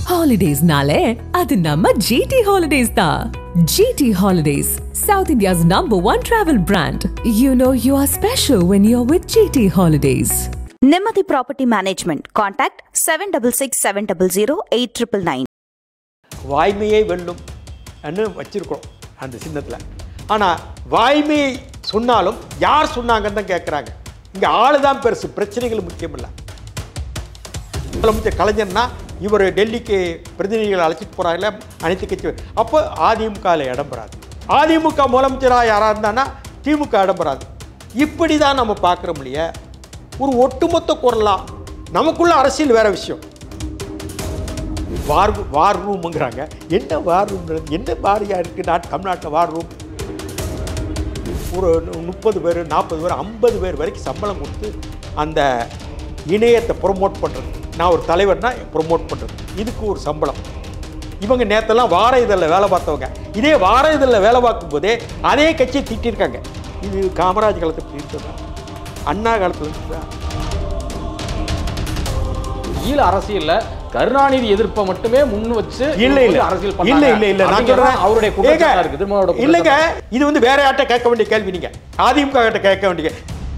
ஹாலிடேஸ்னாலே அது நம்ம ஜிடி ஹாலிடேஸ் தான் GT holidays South India's number one travel brand you know you are special when you are with GT holidays Nimmadhi property management contact seven double six seven double zero eight triple nine வாய்மையே வெல்லும் ன்னு வச்சிருக்கிறோம் அந்த சின்னத்தில் ஆனால் வாய்மையை சொன்னாலும் யார் சொன்னாங்கன்னு தான் கேட்குறாங்க இங்கே ஆளு தான் பெருசு பிரச்சனைகள் முக்கியம் இல்லை முதலமைச்சர் கலைஞர்னா இவர் டெல்லிக்கு பிரதிநிதிகளை அழைச்சிட்டு போகிறாங்களே அனைத்து கட்சி அப்போ அதிமுகவில் இடம் பெறாது அதிமுக முதலமைச்சராக யாராக இருந்தானா திமுக இடம் பெறாது இப்படி தான் நம்ம பார்க்குறோம் இல்லையா ஒரு ஒட்டுமொத்த குரலாக நமக்குள்ள அரசியல் வேற விஷயம் வார் வார் ரூமுங்கிறாங்க என்ன வார் ரூம் என்ன வாரியாக இருக்குது நாட்டு தமிழ்நாட்டில் வார் ரூம் ஒரு முப்பது பேர் நாற்பது பேர் ஐம்பது பேர் வரைக்கும் சம்பளம் கொடுத்து அந்த இணையத்தை ப்ரொமோட் பண்ணுறது நான் ஒரு தலைவர்னா ப்ரொமோட் பண்ணுறது இதுக்கு ஒரு சம்பளம் இவங்க நேற்றெல்லாம் வார இதழில் வேலை பார்த்தவங்க இதே வார இதழில் வேலை பார்க்கும் போதே அதே கட்சியை திட்டிருக்காங்க இது காமராஜ் காலத்தில் தீர்த்தது அண்ணா காலத்தில் இருந்ததா? ஈழ அரசியல்ல கருணாநிதி எதிர்ப்பை மட்டுமே முன் வச்சு இல்ல இல்ல அரசியல் இல்ல பண்ணாங்க. இல்ல இல்ல நான் அப்படிங்கிறது சொல்றேன் அவருடைய ஏங்க, குற்றச்சாட்டா இருக்கு திருமாவளவோட குற்றச்சாட்டு. இல்லைங்க இது வந்து வேற யார்ட்ட கேட்க வேண்டிய கேள்வி நீங்க அதிமுக கிட்ட கேட்க வேண்டிய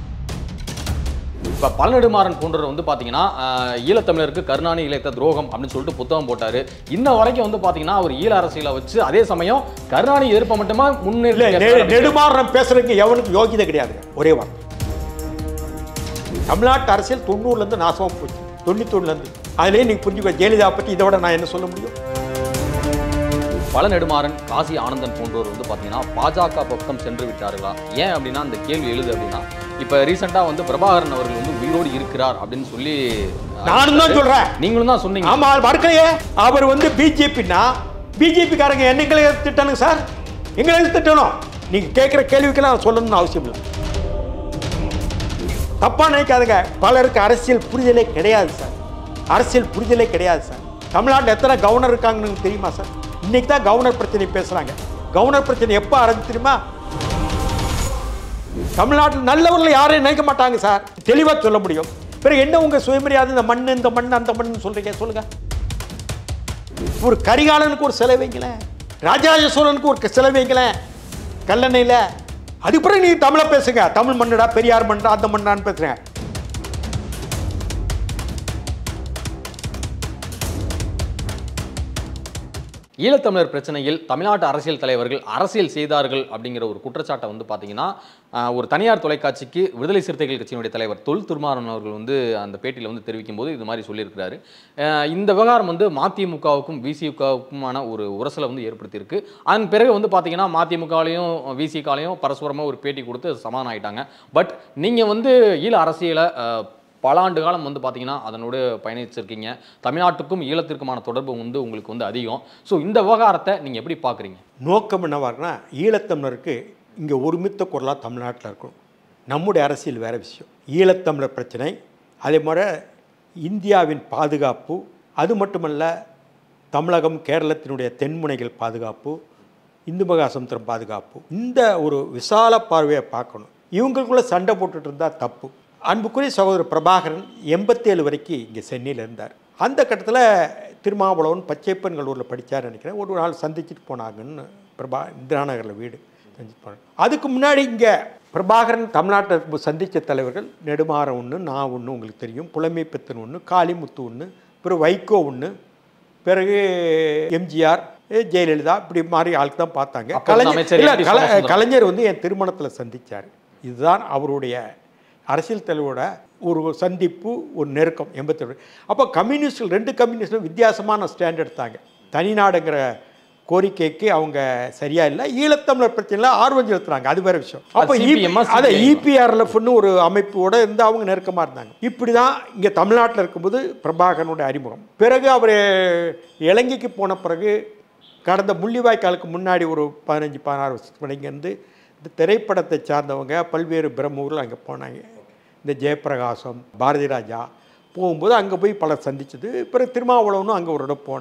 இப்ப பழநெடுமாறன் போன்றவர் வந்து பாத்தீங்கன்னா ஆஹ், ஈழத்தமிழருக்கு கருணாநிதி இழைத்த துரோகம் அப்படின்னு சொல்லிட்டு புத்தகம் போட்டாரு இன்ன வரைக்கும் வந்து பாத்தீங்கன்னா அவர் ஈழ அரசியலை வச்சு அதே சமயம் கருணாநிதி எதிர்ப்பை மட்டுமா இல்ல முன்னிறுத்தி நெ- பேசுறாரு. நெடுமாறனம் பேசுறதுக்கு எவனுக்கு யோகிதை கிடையாது ஒரே வார்த்தை தமிழ்நாட்டு அரசியல் தொண்ணூறுல இருந்து நாசமா போச்சு தொண்ணூத்தொன்னுல இருந்து அதுலயே நீங்க புரிஞ்சுக்க ஜெயலலிதா பத்தி இதை விட நான் என்ன சொல்ல முடியும் பல நெடுமாறன் காசி ஆனந்தன் போன்றவர் வந்து பாத்தீங்கன்னா பாஜக பக்கம் சென்று விட்டார்களா ஏன் அப்படின்னா அந்த கேள்வி எழுது அப்படின்னா இப்ப ரீசெண்டா வந்து பிரபாகரன் அவர்கள் வந்து உயிரோடு இருக்கிறார் அப்படின்னு சொல்லி நானும் தான் சொல்றேன் நீங்களும் தான் சொன்னீங்க ஆமா மறுக்கலையே அவர் வந்து பிஜேபின்னா பிஜேபி காரங்க என்ன எங்களை திட்டணுங்க சார் எங்களை எதுக்கு திட்டணும் நீங்க கேட்குற கேள்விக்கெல்லாம் நான் சொல்லணும்னு அவசியம் இல்லை தப்பா நினைக்காதுங்க பலருக்கு அரசியல் புரிதலே கிடையாது சார் அரசியல் புரிதலே கிடையாது சார் தமிழ்நாட்டில் எத்தனை கவர்னர் இருக்காங்கன்னு தெரியுமா சார் இன்னைக்கு தான் கவர்னர் பிரச்சனை பேசுறாங்க கவர்னர் பிரச்சனை எப்போ ஆரம்பிச்சு தெரியுமா தமிழ்நாட்டில் நல்லவர்கள் யாரையும் நினைக்க மாட்டாங்க சார் தெளிவா சொல்ல முடியும் பிறகு என்ன உங்க சுயமரியாதை இந்த மண் இந்த மண் அந்த மண் சொல்றீங்க சொல்லுங்க ஒரு கரிகாலனுக்கு ஒரு சிலை வைங்களேன் ராஜராஜ சோழனுக்கு ஒரு சிலை வைங்களேன் கல்லணையில் அதுக்கு பிறகு நீங்க தமிழை பேசுங்க தமிழ் மண்ணடா பெரியார் மண்ணா அந்த மண்ணான்னு பேசுறேன் ஈழத்தமிழர் பிரச்சனையில் தமிழ்நாட்டு அரசியல் தலைவர்கள் அரசியல் செய்தார்கள் அப்படிங்கிற ஒரு குற்றச்சாட்டை வந்து பார்த்தீங்கன்னா ஆஹ், ஒரு தனியார் தொலைக்காட்சிக்கு விடுதலை சிறுத்தைகள் கட்சியினுடைய தலைவர் தொல் திருமாறன் அவர்கள் வந்து அந்த பேட்டியில் வந்து தெரிவிக்கும் போது இது மாதிரி சொல்லியிருக்கிறாரு ஆஹ், இந்த விவகாரம் வந்து மதிமுகவுக்கும் விசிகாவுக்குமான ஒரு உரசலை வந்து ஏற்படுத்தியிருக்கு அதன் பிறகு வந்து பார்த்தீங்கன்னா மதிமுகலையும் விசிகாலையும் பரஸ்பரமாக ஒரு பேட்டி கொடுத்து சமாதானம் ஆயிட்டாங்க பட் நீங்கள் வந்து ஈழ அரசியலை ஆஹ், பல ஆண்டு காலம் வந்து பார்த்தீங்கன்னா அதனோடு பயணிச்சிருக்கீங்க தமிழ்நாட்டுக்கும் ஈழத்திற்குமான தொடர்பு வந்து உங்களுக்கு வந்து அதிகம் ஸோ இந்த விவகாரத்தை நீங்கள் எப்படி பார்க்குறீங்க நோக்கம் என்னவாருன்னா ஈழத்தமிழருக்கு இங்கே ஒருமித்த குரலாக தமிழ்நாட்டில் இருக்கும் நம்முடைய அரசியல் வேறு விஷயம் ஈழத்தமிழர் பிரச்சனை அதே மாதிரி இந்தியாவின் பாதுகாப்பு அது மட்டுமல்ல தமிழகம் கேரளத்தினுடைய தென்முனைகள் பாதுகாப்பு இந்து மகாசமுத்திரம் பாதுகாப்பு இந்த ஒரு விசால பார்வையை பார்க்கணும் இவங்களுக்குள்ள சண்டை போட்டுட்டு இருந்தால் தப்பு அன்புக்குரிய சகோதரர் பிரபாகரன் எண்பத்தேழு வரைக்கும் இங்கே சென்னையில் இருந்தார் அந்த கட்டத்தில் திருமாவளவன் பச்சைப்பன் கல்லூரியில் படித்தார் நினைக்கிறேன் ஒரு நாள் சந்திச்சுட்டு போனாங்கன்னு பிரபா இந்திரா நகரில் வீடு சந்திச்சு போனாங்க அதுக்கு முன்னாடி இங்கே பிரபாகரன் தமிழ்நாட்டை சந்தித்த தலைவர்கள் நெடுமாறன் ஒன்று நான் ஒன்று உங்களுக்கு தெரியும் புலமை பித்தன் ஒன்று காளிமுத்து ஒன்று பிறகு வைகோ ஒன்று பிறகு எம்ஜிஆர் ஜெயலலிதா இப்படி மாதிரி ஆளுக்கு தான் பார்த்தாங்க அப்ப இருந்த அமைச்சர் இல்ல, எம் டி கல- சோமசுந்தரம். கலைஞர் வந்து என் திருமணத்தில் சந்திச்சார் இதுதான் அவருடைய அரசியல் தலைவரோட ஒரு சந்திப்பு ஒரு நெருக்கம் எண்பத்தேழு அப்போ கம்யூனிஸ்ட்கள் ரெண்டு கம்யூனிஸ்டும் வித்தியாசமான ஸ்டாண்ட் எடுத்தாங்க தனிநாடுங்கிற கோரிக்கைக்கு அவங்க சரியா இல்லை ஈழத்தமிழர் பிரச்சனையில் ஆர்வம் செலுத்துறாங்க அது வேற விஷயம் அப்போ CPM -ஆ, அதை CPI -ஆ? இபிஆர்எஃப்னு ஒரு அமைப்போட இருந்து அவங்க நெருக்கமாக இருந்தாங்க இப்படி தான் இங்கே தமிழ்நாட்டில் இருக்கும்போது பிரபாகரனுடைய அறிமுகம் பிறகு அவர் இலங்கைக்கு போன பிறகு கடந்த முள்ளிவாய்க்காலுக்கு முன்னாடி ஒரு பதினஞ்சு பதினாறு வருஷத்துக்கு முன்னாடி இங்கேருந்து இந்த திரைப்படத்தை சார்ந்தவங்க பல்வேறு பிரம்மூரில் அங்கே போனாங்க இந்த ஜெயப்பிரகாசம் பாரதி ராஜா போகும்போது அங்கே போய் பலர் சந்திச்சது பிறகு திருமாவளவனும் அங்கே ஒரு இடம் போனார்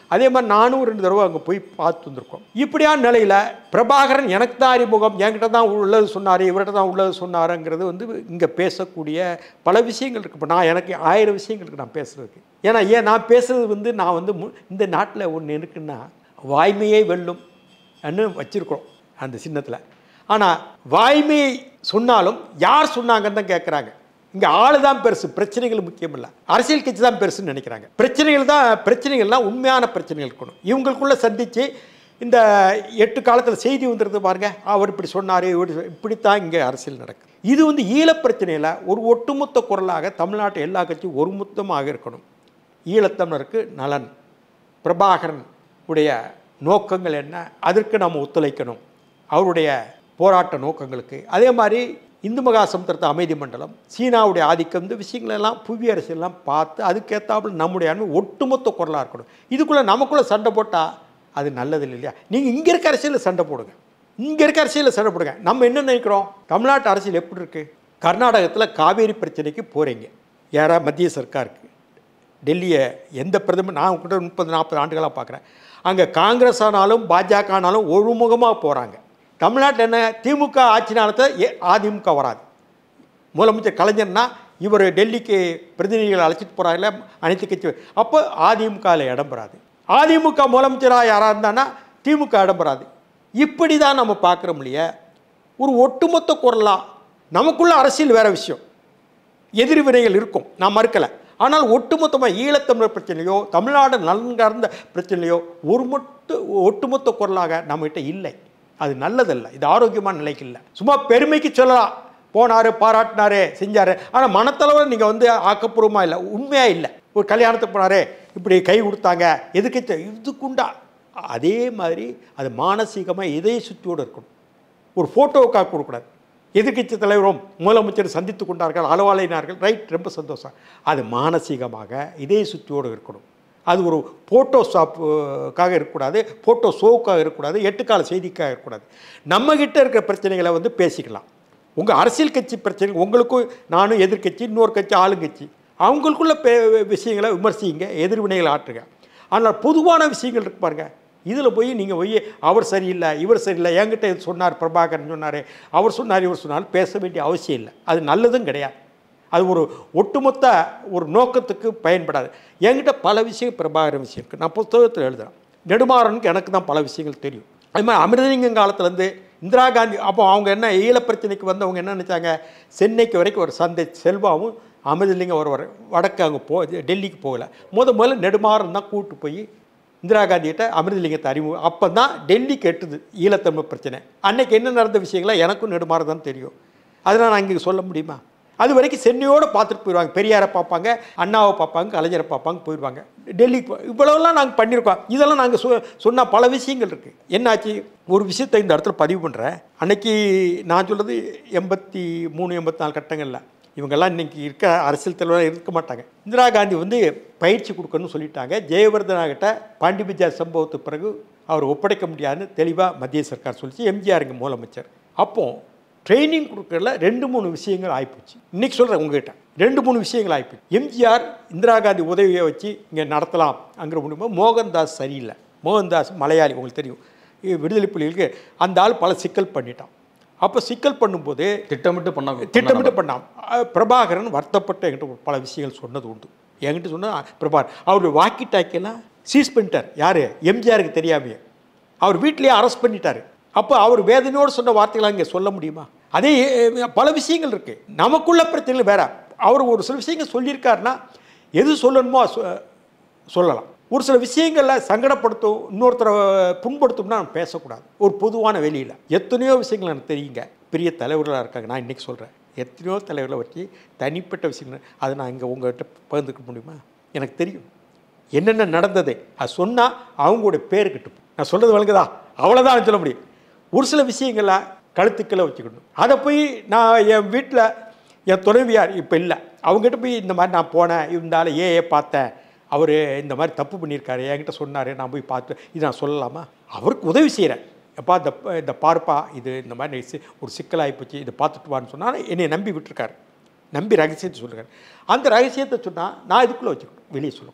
அதே மாதிரி நானும் ரெண்டு தடவை அங்கே போய் பார்த்து வந்திருக்கோம் இப்படியான நிலையில் பிரபாகரன் எனக்கு தான் அறிமுகம் என்கிட்ட தான் உள்ளது சொன்னார் இவர்கிட்ட தான் உள்ளது சொன்னாருங்கிறது வந்து இங்கே பேசக்கூடிய பல விஷயங்கள் இருக்குது இப்போ நான் எனக்கு ஆயிரம் விஷயங்கள் இருக்குது நான் பேசுகிறதுக்கு ஏன்னா ஏன் நான் பேசுறது வந்து நான் வந்து மு- இந்த நாட்டில் ஒன்று இருக்குன்னா வாய்மையே வெல்லும் ன்னு வச்சுருக்கோம் அந்த சின்னத்தில் ஆனால் வாய்மையை சொன்னாலும் யார் சொன்னாங்கன்னு தான் கேட்குறாங்க இங்கே ஆளு தான் பெருசு பிரச்சனைகள் முக்கியம் இல்லை அரசியல் கட்சி தான் பெருசுன்னு நினைக்கிறாங்க பிரச்சனைகள் தான் பிரச்சனைகள்லாம் உண்மையான பிரச்சனைகள் இருக்கணும் இவங்களுக்குள்ள சந்தித்து இந்த எட்டு காலத்தில் செய்தி வந்துடுது பாருங்க அவர் இப்படி சொன்னார் இவர் இப்படித்தான் இங்கே அரசியல் நடக்குது இது வந்து ஈழப் பிரச்சனையில் ஒரு ஒட்டுமொத்த குரலாக தமிழ்நாட்டு எல்லா கட்சியும் ஒருமொத்தமாக இருக்கணும் ஈழத்தமிழருக்கு நலன் பிரபாகரன் உடைய நோக்கங்கள் என்ன அதற்கு நாம் ஒத்துழைக்கணும் அவருடைய போராட்ட நோக்கங்களுக்கு அதே மாதிரி இந்து மகா சமுத்திரத்து அமைதி மண்டலம் சீனாவுடைய ஆதிக்கம் இந்த விஷயங்களெல்லாம் புவி அரசியல்லாம் பார்த்து அதுக்கேற்றாப்புல நம்முடைய அன்பு ஒட்டுமொத்த குரலாக இருக்கணும் இதுக்குள்ளே நமக்குள்ளே சண்டை போட்டால் அது நல்லது இல்லை இல்லையா நீங்கள் இங்கே இருக்க அரசியலில் சண்டை போடுங்க இங்கே இருக்க அரசியலில் சண்டை போடுங்க நம்ம என்ன நினைக்கிறோம் தமிழ்நாட்டு அரசியல் எப்படி இருக்குது கர்நாடகத்தில் காவேரி பிரச்சனைக்கு போகிறீங்க யாரா மத்திய சர்க்காருக்கு டெல்லியை எந்த பிரதமர் நான் கூட முப்பது நாற்பது ஆண்டுகளாக பார்க்குறேன் அங்கே காங்கிரஸ் ஆனாலும் பாஜக ஆனாலும் ஒழுமுகமாக போகிறாங்க தமிழ்நாட்டில் என்ன திமுக ஆட்சி நாளத்தில் ஏ அதிமுக வராது முதலமைச்சர் கலைஞர்னா இவர் டெல்லிக்கு பிரதிநிதிகளை அழைச்சிட்டு போகிறாங்களே அனைத்து கட்சி அப்போ அதிமுகவில் இடம் பெறாது அதிமுக முதலமைச்சராக யாராக இருந்தான்னா திமுக இடம் பெறாது இப்படி தான் நம்ம பார்க்குறோம் இல்லையா ஒரு ஒட்டுமொத்த குரலாக நமக்குள்ள அரசியல் வேற விஷயம் எதிர்வினைகள் இருக்கும் நான் மறுக்கலை ஆனால் ஒட்டுமொத்தமாக ஈழத்தமிழர் பிரச்சனையோ தமிழ்நாடு நலன்கார்ந்த பிரச்சனையோ ஒரு மொட்டு ஒட்டுமொத்த குரலாக நம்மகிட்ட இல்லை அது நல்லதல்ல இது ஆரோக்கியமான நிலைக்கு இல்லை சும்மா பெருமைக்கு சொல்லலாம் போனார் பாராட்டினாரு செஞ்சார் ஆனால் மனத்தளவில் நீங்கள் வந்து ஆக்கப்பூர்வமாக இல்லை உண்மையாக இல்லை ஒரு கல்யாணத்துக்கு போனாரு இப்படி கை கொடுத்தாங்க எதுக்கு இதுக்குண்டா அதே மாதிரி அது மானசீகமாக இதய சுத்தியோடு இருக்கணும் ஒரு ஃபோட்டோவுக்காக கொடுக்கூடாது எதிர்க்கட்சி தலைவரும் முதலமைச்சர் சந்தித்து கொண்டார்கள் அளவாளினார்கள் ரைட் ரொம்ப சந்தோஷம் அது மானசீகமாக இதே சுத்தியோடு இருக்கணும் அது ஒரு ஃபோட்டோ ஷாப்புக்காக இருக்கக்கூடாது ஃபோட்டோ ஷோவுக்காக இருக்கக்கூடாது எட்டுக்கால செய்திக்காக இருக்கக்கூடாது நம்மக்கிட்ட இருக்கிற பிரச்சனைகளை வந்து பேசிக்கலாம் உங்கள் அரசியல் கட்சி பிரச்சனை உங்களுக்கும் நானும் எதிர்க்கட்சி இன்னொரு கட்சி ஆளுங்கட்சி அவங்களுக்குள்ள பே விஷயங்களை விமர்சிங்க எதிர்வினைகளை ஆற்றுங்க ஆனால் பொதுவான விஷயங்கள் இருக்கு பாருங்க இதில் போய் நீங்கள் போய் அவர் சரியில்லை இவர் சரியில்லை என்கிட்ட இது சொன்னார் பிரபாகரன் சொன்னார் அவர் சொன்னார் இவர் சொன்னார் பேச வேண்டிய அவசியம் இல்லை அது நல்லதும் கிடையாது அது ஒரு ஒட்டுமொத்த ஒரு நோக்கத்துக்கு பயன்படாது என்கிட்ட பல விஷயம் பிரபாகரன் விஷயம் இருக்குது நான் புத்தகத்தில் எழுதுறேன் நெடுமாறனுக்கு எனக்கு தான் பல விஷயங்கள் தெரியும் அது மாதிரி அமிர்தலிங்கம் காலத்துலேருந்து இந்திரா காந்தி அப்போ அவங்க என்ன ஈழப் பிரச்சனைக்கு வந்து அவங்க என்ன நினச்சாங்க சென்னைக்கு வரைக்கும் ஒரு சந்தை செல்வாவும் அமிர்தலிங்கம் ஒருவர் வடக்கு அங்கே போ டெல்லிக்கு போகல முத முதல்ல நெடுமாறன் தான் கூட்டு போய் இந்திரா காந்திகிட்ட அமிர்தலிங்கத்தை அறிமுகம் அப்போ தான் டெல்லி கெட்டுது ஈழத்தமிழ் பிரச்சனை அன்னைக்கு என்ன நடந்த விஷயங்களா எனக்கும் நெடுமாறு தான் தெரியும் அதனால் நான் இங்கே சொல்ல முடியுமா அது வரைக்கும் சென்னையோடு பார்த்துட்டு போயிடுவாங்க பெரியாரை பார்ப்பாங்க அண்ணாவை பார்ப்பாங்க கலைஞரை பார்ப்பாங்க போயிடுவாங்க டெல்லிக்கு போ- இவ்வளவுலாம் நாங்கள் பண்ணியிருக்கோம் இதெல்லாம் நாங்கள் சொ சொன்ன பல விஷயங்கள் இருக்குது என்னாச்சு ஒரு விஷயத்தை இந்த இடத்துல பதிவு பண்ணுறேன் அன்னைக்கு நான் சொல்கிறது எண்பத்தி மூணு எண்பத்தி நாலு கட்டங்களில் இவங்கெல்லாம் இன்னைக்கு இருக்க அரசியல் தலைவராக இருக்க மாட்டாங்க இந்திரா காந்தி வந்து பயிற்சி கொடுக்கணும்னு சொல்லிட்டாங்க ஜெயவர்தனா கிட்ட பாண்டி பஜார் சம்பவத்துக்கு பிறகு அவர் ஒப்படைக்க முடியாதுன்னு தெளிவாக மத்திய சர்க்கார் சொல்லிச்சு எம்ஜிஆர் இங்கே முதலமைச்சர் அப்போ ட்ரைனிங் கொடுக்கறதுல ரெண்டு மூணு விஷயங்கள் ஆயிப்போச்சு இன்னைக்கு சொல்கிறேன் உங்ககிட்ட ரெண்டு மூணு விஷயங்கள் ஆயிப்போச்சு எம்ஜிஆர் இந்திரா காந்தி உதவியை வச்சு இங்கே நடத்தலாம் அங்கிற முடியுமோ மோகன்தாஸ் சரியில்லை மோகன்தாஸ் மலையாளி உங்களுக்கு தெரியும் இ- விடுதலை புலிகளுக்கு அந்த ஆள் பல சிக்கல் பண்ணிட்டான் அப்போ சிக்கல் பண்ணும்போது திட்டமிட்டு பண்ண திட்டமிட்டு பண்ணான் அஹ் பிரபாகரன் வருத்தப்பட்டு என்கிட்ட பல விஷயங்கள் சொன்னது உண்டு என்கிட்ட சொன்ன பிரபாகர் அவருடைய வாக்கி டாக்கியெல்லாம் சீஸ் பண்ணிட்டார் யார் எம்ஜிஆருக்கு தெரியாமையே அவர் வீட்டிலேயே அரெஸ்ட் பண்ணிட்டாரு அப்போ அவர் வேதனையோடு சொன்ன வார்த்தைகளை இங்கே சொல்ல முடியுமா அதே அஹ், பல விஷயங்கள் இருக்குது நமக்குள்ள பிரச்சனைகள் வேற அவர் ஒரு சில விஷயங்கள் சொல்லியிருக்காருன்னா எது சொல்லணுமோ அது சொ- சொல்லலாம் ஒரு சில விஷயங்களில் சங்கடப்படுத்தும் இன்னொருத்தரை புண்படுத்தும்னா நம்ம பேசக்கூடாது ஒரு பொதுவான வெளியில் எத்தனையோ விஷயங்கள் எனக்கு தெரியுங்க பெரிய தலைவர்களாக இருக்காங்க நான் இன்றைக்கி சொல்கிறேன் எத்தனையோ தலைவர்களை வச்சு தனிப்பட்ட விஷயங்கள் அதை நான் இங்கே உங்கள்கிட்ட பகிர்ந்துக்க முடியுமா எனக்கு தெரியும் என்னென்ன நடந்தது அது சொன்னால் அவங்களுடைய பேர் கிட்டும் நான் சொல்கிறது வழங்குதா அவ்வளோதான் சொல்ல முடியும் ஒரு சில விஷயங்களை கழுத்துக்களை வச்சுக்கணும் அதை போய் நான் என் வீட்டில் என் துணைவியார் இப்போ இல்லை அவங்ககிட்ட போய் இந்த மாதிரி நான் போனேன் இருந்தாலும் ஏ ஏ பார்த்தேன் அவர் இந்த மாதிரி தப்பு பண்ணியிருக்காரு என்கிட்ட சொன்னார் நான் போய் பார்த்து இது நான் சொல்லலாமா அவருக்கு உதவி செய்கிறேன் எப்பா இந்த இந்த பார்ப்பா இது இந்த மாதிரி சி- ஒரு சிக்கலாகி போச்சு இதை பார்த்துட்டு வான்னு சொன்னால் என்னை நம்பி விட்டுருக்காரு நம்பி ரகசியத்தை சொல்லுறாரு அந்த ரகசியத்தை சொன்னால் நான் இதுக்குள்ளே வச்சுக்கணும் வெளியே சொல்லக்கூடாது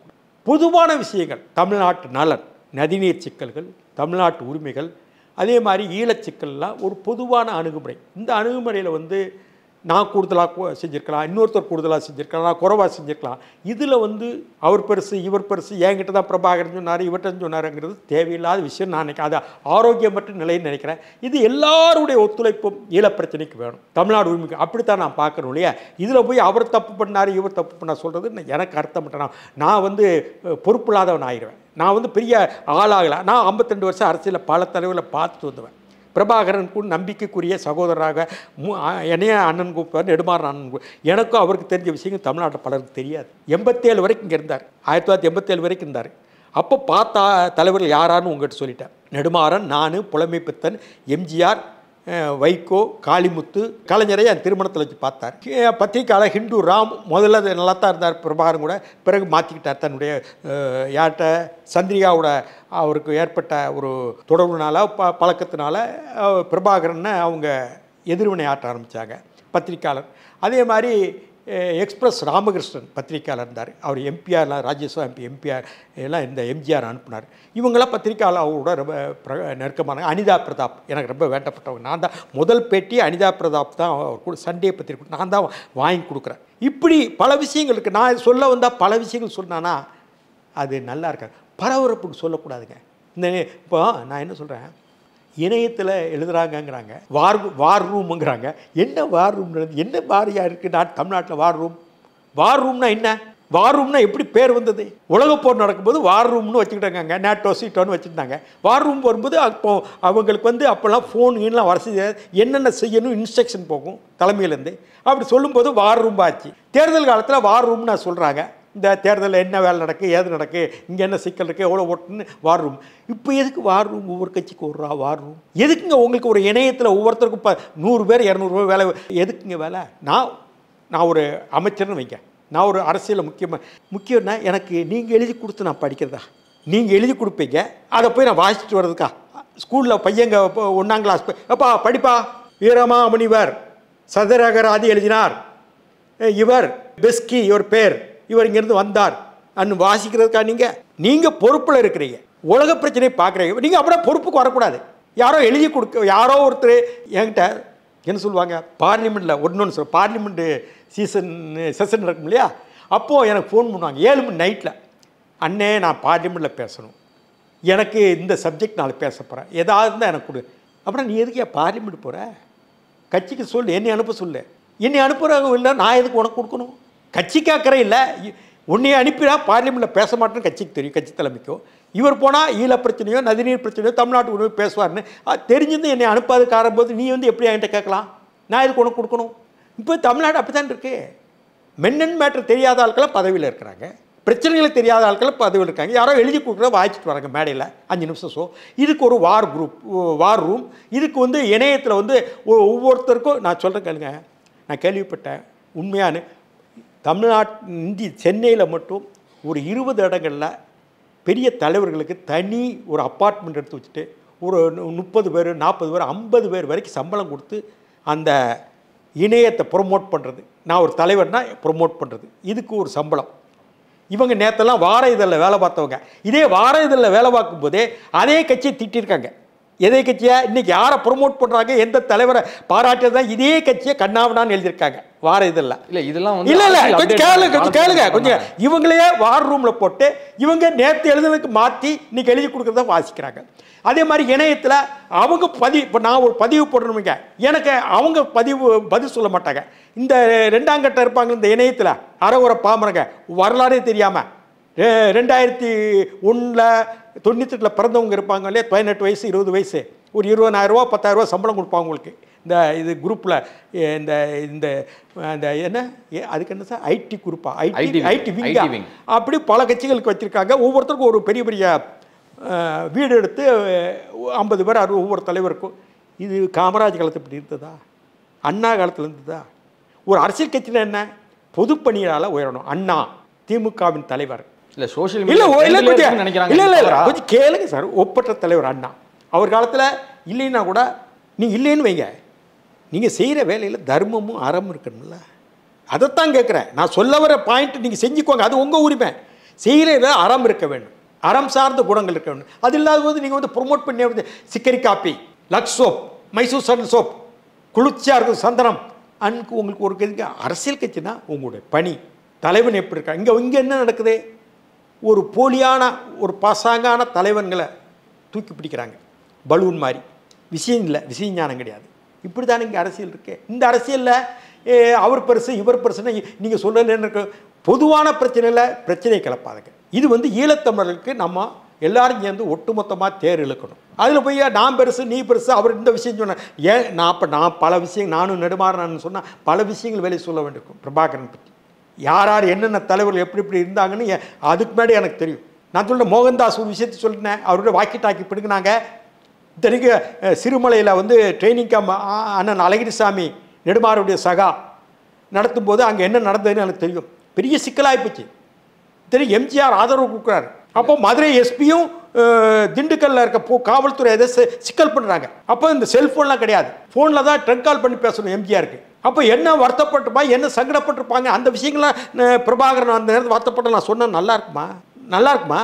பொதுவான விஷயங்கள் தமிழ்நாட்டு நலன் நதிநீர் சிக்கல்கள் தமிழ்நாட்டு உரிமைகள் அதே மாதிரி ஈழச் சிக்கல்லாம் ஒரு பொதுவான அணுகுமுறை இந்த அணுகுமுறையில் வந்து நான் கூடுதலாக செஞ்சுருக்கலாம் இன்னொருத்தர் கூடுதலாக செஞ்சுருக்கலாம் நான் குறைவாக செஞ்சுருக்கலாம் இதில் வந்து அவர் பெருசு இவர் பெருசு என்கிட்ட தான் பிரபாகரன் சொன்னார் இவர்கிட்ட சொன்னாருங்கிறது தேவையில்லாத விஷயம் நான் நினைக்கிறேன் அது ஆரோக்கியமற்ற நிலைன்னு நினைக்கிறேன் இது எல்லாருடைய ஒத்துழைப்பும் ஈழப் பிரச்சனைக்கு வேணும் தமிழ்நாடு உரிமைக்கு அப்படித்தான் நான் பார்க்கணும் இல்லையா இதில் போய் அவர் தப்பு பண்ணார் இவர் தப்பு பண்ணார் சொல்கிறது எனக்கு அர்த்தம் மட்டும் நான் வந்து அஹ், பொறுப்பில்லாதவன் ஆயிடுவேன் நான் வந்து பெரிய ஆளாகலை நான் 52 வருஷம் அரசியலில் பல தலைவர்களை பார்த்துட்டு வந்தவன் பிரபாகரன் கூட நம்பிக்கைக்குரிய சகோதரராக மு அ- என்னைய அண்ணன் கூப்பிட்டார் நெடுமாறன் அண்ணன் கூ- எனக்கும் அவருக்கு தெரிஞ்ச விஷயங்கள் தமிழ்நாட்டில் பலருக்கு தெரியாது எண்பத்தேழு வரைக்கும் இங்கே இருந்தார் ஆயிரத்தி தொள்ளாயிரத்தி எண்பத்தேழு வரைக்கும் இருந்தார் அப்போ பார்த்தா தலைவர்கள் யாரான்னு உங்கள்கிட்ட சொல்லிட்டேன் நெடுமாறன் நான் புலமை பித்தன் எம்ஜிஆர் அஹ், வைகோ காளிமுத்து கலைஞரை என் திருமணத்தில் வச்சு பார்த்தார் அஹ், பத்திரிக்கையாளர் ஹிந்து ராம் முதல்ல அது நல்லா தான் இருந்தார் பிரபாகரன் கூட பிறகு மாற்றிக்கிட்டார் தன்னுடைய அஹ், யார்கிட்ட சந்திரிகாவோட அவருக்கு ஏற்பட்ட ஒரு தொடர்புனால ப பழக்கத்தினால அஹ், பிரபாகரனை அவங்க எதிர்வினை ஆற்ற ஆரம்பித்தாங்க பத்திரிக்கையாளர் அதே மாதிரி அஹ், எக்ஸ்பிரஸ் ராமகிருஷ்ணன் பத்திரிக்கையாளர் இருந்தார் அவர் எம்பிஆர்லாம் ராஜ்யசபா எம்பி எம்பிஆர் எல்லாம் இந்த எம்ஜிஆர் அனுப்புனார் இவங்களாம் பத்திரிக்கையாளர் அவரோட ரொம்ப பிர- நெருக்கமான அனிதா பிரதாப் எனக்கு ரொம்ப வேண்டப்பட்டவங்க நான் தான் முதல் பேட்டி அனிதா பிரதாப் தான் அவர் கூட சண்டே பத்திரிக்கை நான் தான் வாங்கி கொடுக்குறேன் இப்படி பல விஷயங்கள் இருக்குது நான் சொல்ல வந்தால் பல விஷயங்கள் சொன்னானா அது நல்லா இருக்காது பரபரப்புக்கு சொல்லக்கூடாதுங்க இந்த இப்போ நான் என்ன சொல்கிறேன் இணையத்தில் எழுதுறாங்கங்கிறாங்க வார் வார் ரூமுங்கிறாங்க என்ன வார் ரூம் என்ன வாரியா இருக்குது நான் தமிழ்நாட்டில் வார் ரூம் வார் ரூம்னா என்ன வார் ரூம்னா எப்படி பேர் வந்தது உலகப் போர் நடக்கும்போது வார் ரூம்னு வச்சுக்கிட்டாங்க நேட்டோ சீட்டோன்னு வச்சுருந்தாங்க வார் ரூம் வரும்போது அப்போ அவங்களுக்கு வந்து அப்போல்லாம் ஃபோன் கீன்லாம் வசதி கிடையாது. என்னென்ன செய்யணும் இன்ஸ்ட்ரக்ஷன் போகும் தலைமையிலேருந்து அப்படி சொல்லும்போது வார் ரூம் ஆச்சு தேர்தல் காலத்தில் வார் ரூம்னு சொல்கிறாங்க இந்த தேர்தலில் என்ன வேலை நடக்கு ஏது நடக்கு இங்கே என்ன சிக்கல் இருக்குது எவ்வளோ ஓட்டுன்னு வார் ரூம் இப்போ எதுக்கு வார் ரூம் ஒவ்வொரு கட்சிக்கு ஒரு ரூபா வார் ரூம் எதுக்குங்க உங்களுக்கு ஒரு இணையத்தில் ஒவ்வொருத்தருக்கும் இப்போ நூறு பேர் இரநூறுவா வேலை எதுக்குங்க வேலை நான் நான் ஒரு அமைச்சர்னு வைங்க நான் ஒரு அரசியலில் முக்கியமாக முக்கியம்னா எனக்கு நீங்கள் எழுதி கொடுத்து நான் படிக்கிறதா நீங்கள் எழுதி கொடுப்பீங்க அதை போய் நான் வாசிச்சுட்டு வர்றதுக்கா ஸ்கூலில் பையங்க இப்போ ஒன்றாம் கிளாஸ் போய் அப்பா படிப்பா வீரமாமுனிவர் சதுரகராதி எழுதினார் இவர் பெஸ்கி இவர் பேர் இவர் இங்கேருந்து வந்தார் அன்னு வாசிக்கிறதுக்கா நீங்கள் நீங்கள் பொறுப்பில் இருக்கிறீங்க உலக பிரச்சனையை பார்க்குறீங்க நீங்கள் அப்படியே பொறுப்புக்கு வரக்கூடாது யாரோ எழுதி கொடுக்க யாரோ ஒருத்தர் என்கிட்ட என்ன சொல்லுவாங்க பார்லிமெண்ட்டில் ஒன்று ஒன்று சொல் பார்லிமெண்ட்டு சீசன் செஷன் இருக்கும் இல்லையா அப்போது எனக்கு ஃபோன் பண்ணுவாங்க ஏழு மணி நைட்டில் அண்ணே நான் பார்லிமெண்ட்டில் பேசணும் எனக்கு இந்த சப்ஜெக்ட் நான் பேச போகிறேன் ஏதாவது இருந்தால் எனக்கு கொடு அப்புறம் நீ எதுக்கு பார்லிமெண்ட் போகிற கட்சிக்கு சொல்லு என்னை அனுப்ப சொல்லு என்னை அனுப்புகிறவங்க இல்லை நான் எதுக்கு உனக்கு கொடுக்கணும் கட்சிக்கு அக்கறை இல்லை உன்னைய அனுப்பினா பார்லிமெண்ட்டில் பேச மாட்டேன்னு கட்சிக்கு தெரியும் கட்சி தலைமைக்கோ இவர் போனால் ஈழ பிரச்சனையோ நதிநீர் பிரச்சனையோ தமிழ்நாட்டு உரிமை பேசுவார்னு அது தெரிஞ்சிருந்து என்னை அனுப்பாது காரும்போது நீ வந்து எப்படி என்கிட்ட கேட்கலாம் நான் எதுக்கு உனக்கு கொடுக்கணும் இப்போ தமிழ்நாடு அப்படி தான் இருக்கு மென்னன் மேட்டர் தெரியாத ஆட்களாம் பதவியில் இருக்கிறாங்க பிரச்சனைகளை தெரியாத ஆட்கள் பதவியில் இருக்காங்க யாரோ எழுதி கொடுக்குற வாய்ச்சிட்டு வராங்க மேடையில் அஞ்சு நிமிஷம் ஷோ இதுக்கு ஒரு வார் குரூப் வார் ரூம் இதுக்கு வந்து இணையத்தில் வந்து ஒ- ஒவ்வொருத்தருக்கும் நான் சொல்கிறேன் கேளுங்க நான் கேள்விப்பட்டேன் உண்மையான தமிழ்நாட் இந்தி சென்னையில் மட்டும் ஒரு இருபது இடங்களில் பெரிய தலைவர்களுக்கு தனி ஒரு அப்பார்ட்மெண்ட் எடுத்து வச்சுட்டு ஒரு நு- முப்பது பேர் நாற்பது பேர் ஐம்பது பேர் வரைக்கும் சம்பளம் கொடுத்து அந்த இணையத்தை ப்ரொமோட் பண்ணுறது நான் ஒரு தலைவர்னா ப்ரொமோட் பண்ணுறது இதுக்கு ஒரு சம்பளம் இவங்க நேத்தெல்லாம் வார இதழில் வேலை பார்த்தவங்க இதே வார இதழில் வேலை பார்க்கும்போதே அதே கட்சியை திட்டிருக்காங்க எதே கட்சியா இன்னைக்கு யாரை ப்ரொமோட் பண்ணுறாங்க எந்த தலைவரை பாராட்டுறதா இதே கட்சியை கண்ணாவனான்னு எழுதியிருக்காங்க வார இதழில் இல்ல இதெல்லாம் வந்து இல்ல இல்ல அரசியல் கொஞ்சம் update கேளுங்க கொஞ்சம் காலத்துல கேளுங்க கொஞ்சம் பண்றாங்க. இவங்களையே வார் ரூம்ல போட்டு இவங்க நேத்து எழுதுனதுக்கு மாத்தி இன்னைக்கு எழுதி கொடுக்கறத வாசிக்கிறாங்க அதே மாதிரி இணையத்துல அவங்க பதிவு இப்போ நான் ஒரு பதிவு போடணுங்க எனக்கு அவங்க பதிவு பதில் சொல்ல மாட்டாங்க இந்த ரெண்டாம் கட்டம் இருப்பாங்க இந்த இணையத்துல அறகுற பாமரங்க வரலாறே தெரியாம ரெ- ரெண்டாயிரத்தி ஒன்றில் தொண்ணூத்தெட்டில் பிறந்தவங்க இருப்பாங்க இல்லையா பதினெட்டு வயசு இருபது வயசு ஒரு இருபதாயிரரூவா பத்தாயிரரூவா சம்பளம் கொடுப்பாங்க உங்களுக்கு இந்த இது குரூப்பில் இந்த இந்த அந்த என்ன ஏ, அதுக்கு என்ன சார் ஐடி குரூப்பா ஐடி IT wing. ஐடி விங்கா IT wing. அப்படி பல கட்சிகளுக்கு வச்சுருக்காங்க ஒவ்வொருத்தருக்கும் ஒரு பெரிய பெரிய அஹ், வீடு எடுத்து ஐம்பது பேர் அறுபது ஒவ்வொரு தலைவருக்கும் இது காமராஜ் காலத்து இப்படி இருந்ததா அண்ணா காலத்தில் இருந்ததா ஒரு அரசியல் கட்சியில் என்ன பொதுப்பணியால் உயரணும் அண்ணா திமுகவின் தலைவர் இல்ல சோஷியல் இல்ல ஓ, இல்ல மீடியா கொஞ்சம் நினைக்கிறாங்க இல்ல இல்ல இல்ல தவறா? கொஞ்சம் கேளுங்க சார் ஒப்பற்ற தலைவர் அண்ணா அவர் காலத்துல இல்லைன்னா கூட நீங்க இல்லைன்னு வைங்க நீங்க செய்யற வேலையில தர்மமும் அறமும் இருக்கணும்ல அதைத்தான் கேட்குறேன் நான் சொல்ல வர பாயிண்ட் நீங்க செஞ்சுக்கோங்க அது உங்க உரிமை செய்கிறதுல அறம் இருக்க வேண்டும் அறம் சார்ந்த குணங்கள் இருக்க வேண்டும் அது இல்லாத போது நீங்கள் வந்து ப்ரொமோட் பண்ணி வந்து chicory coffee Lux soap Mysore sandal soap குளிர்ச்சியாக இருக்கும் சந்தனம் அன்னைக்கு உங்களுக்கு ஒரு இதுக்கு அரசியல் கட்சினா உங்களுடைய பணி தலைவன் எப்படி இருக்கா இங்கே இங்கே என்ன நடக்குது ஒரு போலியான ஒரு பாசாங்கான தலைவன்களை தூக்கி பிடிக்கிறாங்க பலூன் மாதிரி விஷயம் இல்லை விஷய ஞானம் கிடையாது இப்படி தானே இங்கே அரசியல் இருக்கு இந்த அரசியலில் அவர் பெருசு இவர் பெருசுன்னு நீங்கள் சொல்லலன்னு இருக்க பொதுவான பிரச்சனையில் பிரச்சனையை கிளப்பாதுங்க இது வந்து ஈழத்தமிழர்களுக்கு நம்ம எல்லாரும் சேர்ந்து ஒட்டுமொத்தமாக தேர் இழுக்கணும் அதில் போய் நான் பெருசு நீ பெருசு அவர் இந்த விஷயம் சொன்னேன் ஏன் நான் அப்போ நான் பல விஷயம் நானும் நெடுமாறன் சொன்னால் பல விஷயங்கள் வெளியே சொல்ல வேண்டியிருக்கும் பிரபாகரன் பற்றி யார் யார் என்னென்ன தலைவர்கள் எப்படி எப்படி இருந்தாங்கன்னு எ- அதுக்கு முன்னாடி எனக்கு தெரியும் நான் சொல்ல மோகன்தாஸ் ஒரு விஷயத்தை சொல்லிட்டேன் அவரோட வாக்கி டாக்கி பிடுங்கினாங்க இத்தனைக்கு அஹ், சிறுமலையில் வந்து ட்ரைனிங் கேம்ப் அண்ணன் அழகிரிசாமி நெடுமாறுடைய சகா நடத்தும்போது அங்கே என்ன நடந்ததுன்னு எனக்கு தெரியும் பெரிய சிக்கலாகி போச்சு தெரியும் எம்ஜிஆர் ஆதரவு கொடுக்குறாரு அப்போ மதுரை எஸ்பியும் திண்டுக்கல்ல இருக்க போ காவல்துறை எதை சி- சிக்கல் பண்ணுறாங்க அப்போ இந்த செல்ஃபோன்லாம் கிடையாது ஃபோனில் தான் ட்ரங்க் கால் பண்ணி பேசணும் எம்ஜிஆருக்கு அப்போ என்ன வருத்தப்பட்டிருப்பா என்ன சங்கடப்பட்டிருப்பாங்க அந்த விஷயங்கள்லாம் அஹ், பிரபாகரன் அந்த நேரத்தில் வருத்தப்பட்டு நான் சொன்னேன் நல்லா இருக்குமா நல்லா இருக்குமா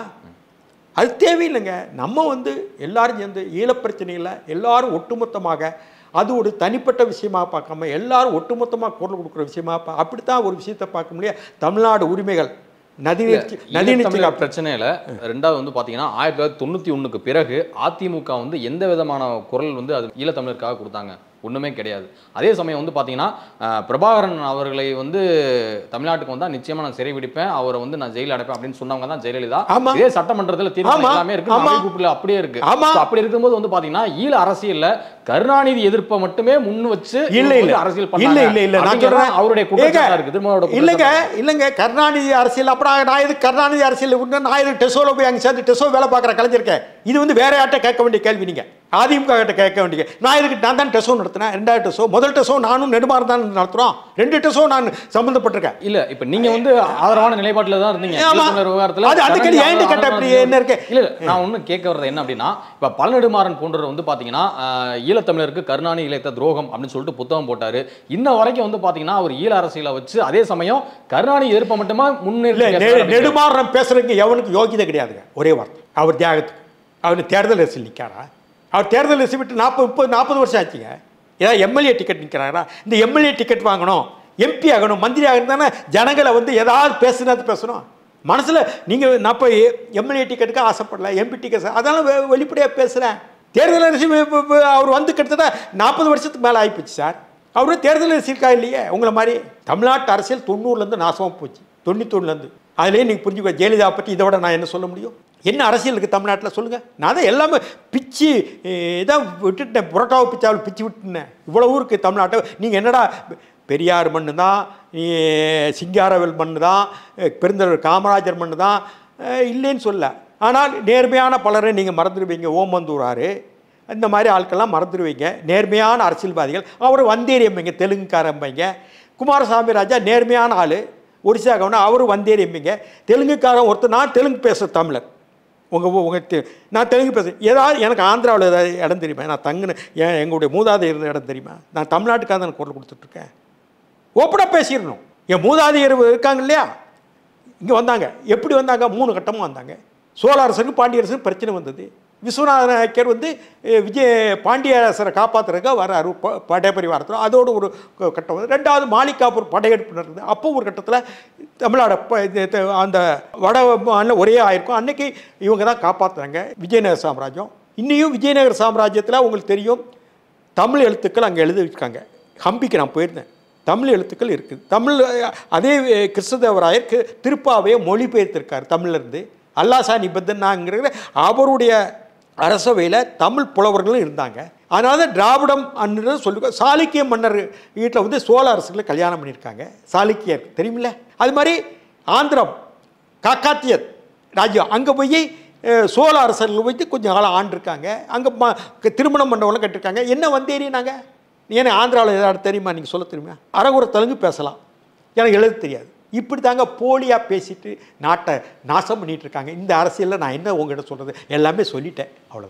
அது தேவையில்லைங்க நம்ம வந்து எல்லாரும் சேர்ந்து ஈழப்பிரச்சனையில் எல்லாரும் ஒட்டுமொத்தமாக அது ஒரு தனிப்பட்ட விஷயமா பார்க்காம எல்லாரும் ஒட்டுமொத்தமாக குரல் கொடுக்குற விஷயமா பா அப்படித்தான் ஒரு விஷயத்தை பார்க்க முடியாது தமிழ்நாடு உரிமைகள் நதிநீர்ச்சி நதிநீர்ச்சி ஈழத்தமிழர் பிரச்சனையில ரெண்டாவது வந்து பாத்தீங்கன்னா ஆயிரத்தி தொள்ளாயிரத்தி தொண்ணூத்தி ஒண்ணுக்கு பிறகு அதிமுக வந்து எந்த விதமான குரல் வந்து அது ஈழத்தமிழருக்காக கொடுத்தாங்க ஒண்ணுமே கிடையாது அதே சமயம் வந்து பாத்தீங்கன்னா அஹ், பிரபாகரன் அவர்களை வந்து தமிழ்நாட்டுக்கு வந்தா நிச்சயமா நான் சிறை விடுப்பேன் அவரை வந்து நான் ஜெயில அடைப்பேன் அப்படின்னு சொன்னவங்க தான் ஜெயலலிதா ஆமா. இதே சட்டமன்றத்துல தீர்மானம் ஆமா. எல்லாமே இருக்கு ஆமா. அமைப்புல அப்படியே இருக்கு ஆமா. So, அப்படி இருக்கும்போது வந்து பாத்தீங்கன்னா ஈழ அரசியல்ல கருணாநிதி எதிர்ப்பை மட்டுமே முன் வச்சு இல்ல இவங்க இல்ல வந்து அரசியல் இல்ல பண்ணாங்க இல்ல இல்ல நான் அப்படிங்கிறது சொல்றேன் அவருடைய குற்றச்சாட்டா இருக்கு ஏங்க, திருமாவளவோட இல்லைங்க குற்றச்சாட்டா இல்லைங்க கருணாநிதி அரசியல் அப்புறம் நான் எதுக்கு கருணாநிதி அரசியல் விட்டு நான் எதுக்கு டெசோல போய் அங்கே சேர்ந்து டெசோ வேலை பார்க்குற கலைஞருக்கேன் இது வந்து வேற யார்ட்ட கேட்க வேண்டிய கேள்வி நீங்க அதிமுக கிட்ட கேட்க வேண்டிய நான் இதுக்கு நான் தான் டெசோ நடத்தினேன் ரெண்டாவது டெசோ முதல் டெசோ நானும் நெடுமாறு தான் நடத்துறோம் ரெண்டு டெசோ நான் சம்பந்தப்பட்டிருக்கேன் இல்ல இப்ப நீங்க வந்து ஆதரவான நிலைப்பாட்டுல தான் இருந்தீங்க ஆமா. ஈழத்தமிழர் விவகாரத்துல அது- அது கேள்வி ஏன்டி கேட்ட ஆதரவான அப்படி நிலைப்பாடு என்ன இருக்கு? இல்ல இல்ல, நான் ஒண்ணு கேட்க வர்றது என்ன அப்படின்னா இப்ப பழநெடுமாறன் போன்றவர் வந்து பாத்தீங்கன்னா ஆஹ், ஈழத்தமிழருக்கு கருணாநிதி இழைத்த துரோகம் அப்படின்னு சொல்லிட்டு புத்தகம் போட்டாரு இன்ன வரைக்கும் வந்து பாத்தீங்கன்னா அவர் ஈழ அரசியலை வச்சு அதே சமயம் கருணாநிதி எதிர்ப்பை மட்டுமா இல்ல முன்னேறி நெ- பேசுறாரு அப்படின்னு நெடுமாறன் பேசுறதுக்கு எவனுக்கு யோகிதை கிடையாதுங்க ஒரே வார்த்தை அவர் தியாகத்துக்கு அவர் தேர்தல் அரசியல் நிற்காரா அவர் தேர்தல் அரசு விட்டு நாற்பது முப்பது நாற்பது வருஷம் ஆச்சுங்க ஏதாவது எம்எல்ஏ டிக்கெட் நிற்கிறாரா இந்த எம்எல்ஏ டிக்கெட் வாங்கணும் எம்பி ஆகணும் மந்திரி ஆகணும் தானே ஜனங்களை வந்து ஏதாவது பேசுனது பேசணும் மனசில் நீங்கள் நான் இப்போ எம்எல்ஏ டிக்கெட்டுக்கு ஆசைப்படல எம்பி டிக்கெட் அதெல்லாம் வெ- வெளிப்படையாக பேசுகிறேன் தேர்தல் அரசு இப்ப- இப்ப அவர் வந்து கிட்டத்தட்ட நாற்பது வருஷத்துக்கு மேலே ஆகிப்போச்சு சார் அவரு தேர்தல் அரசியல்கா இல்லையே உங்களை மாதிரி தமிழ்நாட்டு அரசியல் தொண்ணூறுலேருந்து நாசமாக போச்சு தொண்ணூத்தொன்னுலேருந்து அதுலேயே நீங்கள் புரிஞ்சுக்க ஜெயலலிதா பற்றி இதை விட நான் என்ன சொல்ல முடியும் என்ன அரசியல் இருக்குது தமிழ்நாட்டில் சொல்லுங்கள் நான் தான் எல்லாமே பிச்சு அஹ், இதான் விட்டுட்டேன் புரோட்டாவை பிச்சாவில் பிச்சு விட்டுனேன் இவ்வளவு இருக்குது தமிழ்நாட்டை நீங்கள் என்னடா பெரியார் மண்ணு தான் நீ சிங்காரவேல் மண்ணு தான் அஹ், பெருந்தலைவர் காமராஜர் மண்ணு தான் அஹ், இல்லைன்னு சொல்ல ஆனால் நேர்மையான பலரை நீங்கள் மறந்துடுவீங்க ஓமந்தூராரு இந்த மாதிரி ஆட்கள்லாம் மறந்துடுவீங்க நேர்மையான அரசியல்வாதிகள் அவர் வந்தேரியம்பிங்க தெலுங்குக்காரம்பிங்க குமாரசாமி ராஜா நேர்மையான ஆள் ஒரிசா கவனம் அவரும் வந்தேரியம்பிங்க தெலுங்குக்காரன் ஒருத்தர் நான் தெலுங்கு பேசுகிற தமிழர் உங்கள் உங்கள் நான் தெலுங்கு பேசுகிறேன் ஏதாவது எனக்கு ஆந்திராவில் ஏதாவது இடம் தெரியுமா நான் தங்குன ஏன் எங்களுடைய மூதாதை இருந்த இடம் தெரியுமா நான் தமிழ்நாட்டுக்காக தான் குரல் கொடுத்துட்ருக்கேன் ஓப்பனாக பேசிடணும் என் மூதாதையர் இருக்காங்க இல்லையா இங்கே வந்தாங்க எப்படி வந்தாங்க மூணு கட்டமும் வந்தாங்க சோழ அரசருக்கு பாண்டிய அரசருக்கு பிரச்சனை வந்தது விஸ்வநாத நாயக்கர் வந்து அஹ், விஜய பாண்டிய அரசரை காப்பாற்றுறதுக்காக வராரு ப- படைப்பரிவாரத்தில் அதோட ஒரு க- கட்டம் வந்து ரெண்டாவது மாலிகாப்பூர் படையெடுப்பு நடந்தது அப்போ ஒரு கட்டத்தில் தமிழ்நாடு அப்ப இது- இது- அந்த வட மாநிலம் ஒரே ஆயிருக்கும் அன்னைக்கு இவங்க தான் காப்பாற்றுறாங்க விஜயநகர சாம்ராஜ்யம் இன்னையும் விஜயநகர சாம்ராஜ்யத்தில் உங்களுக்கு தெரியும் தமிழ் எழுத்துக்கள் அங்கே எழுதி வச்சிருக்காங்க ஹம்பிக்கு நான் போயிருந்தேன் தமிழ் எழுத்துக்கள் இருக்குது தமிழ் அஹ், அதே அஹ், கிருஷ்ணதேவராயர் கி- திருப்பாவையை மொழிபெயர்த்திருக்கார் தமிழ்லேருந்து அல்லாசா நிபந்தனாங்கிற அவருடைய அரசவையில் தமிழ் புலவர்களும் இருந்தாங்க அதனால தான் திராவிடம் அன்னு சொல்லுங்க சாளுக்கிய மன்னர் வீட்டில் வந்து சோழ அரசுகளை கல்யாணம் பண்ணியிருக்காங்க சாளுக்கியர் தெரியுமில்ல அது மாதிரி ஆந்திரம் காக்காத்தியர் ராஜ்யம் அங்கே போய் அஹ், சோழ அரசர்கள் போய் கொஞ்சம் காலம் ஆண்டிருக்காங்க அங்கே ம க- திருமணம் மண்டபம்லாம் கட்டிருக்காங்க என்ன வந்தேறினாங்க ஏன்னா ஆந்திராவில் ஏதாவது தெரியுமா நீங்கள் சொல்ல தெரியுமா அறகுறை தெலுங்கு பேசலாம் எனக்கு எழுத தெரியாது இப்படி தாங்க போலியாக பேசிட்டு நாட்டை நாசம் பண்ணிட்டு இருக்காங்க இந்த அரசியலில் நான் என்ன உங்ககிட்ட சொல்கிறது எல்லாமே சொல்லிட்டேன் அவ்வளோதான்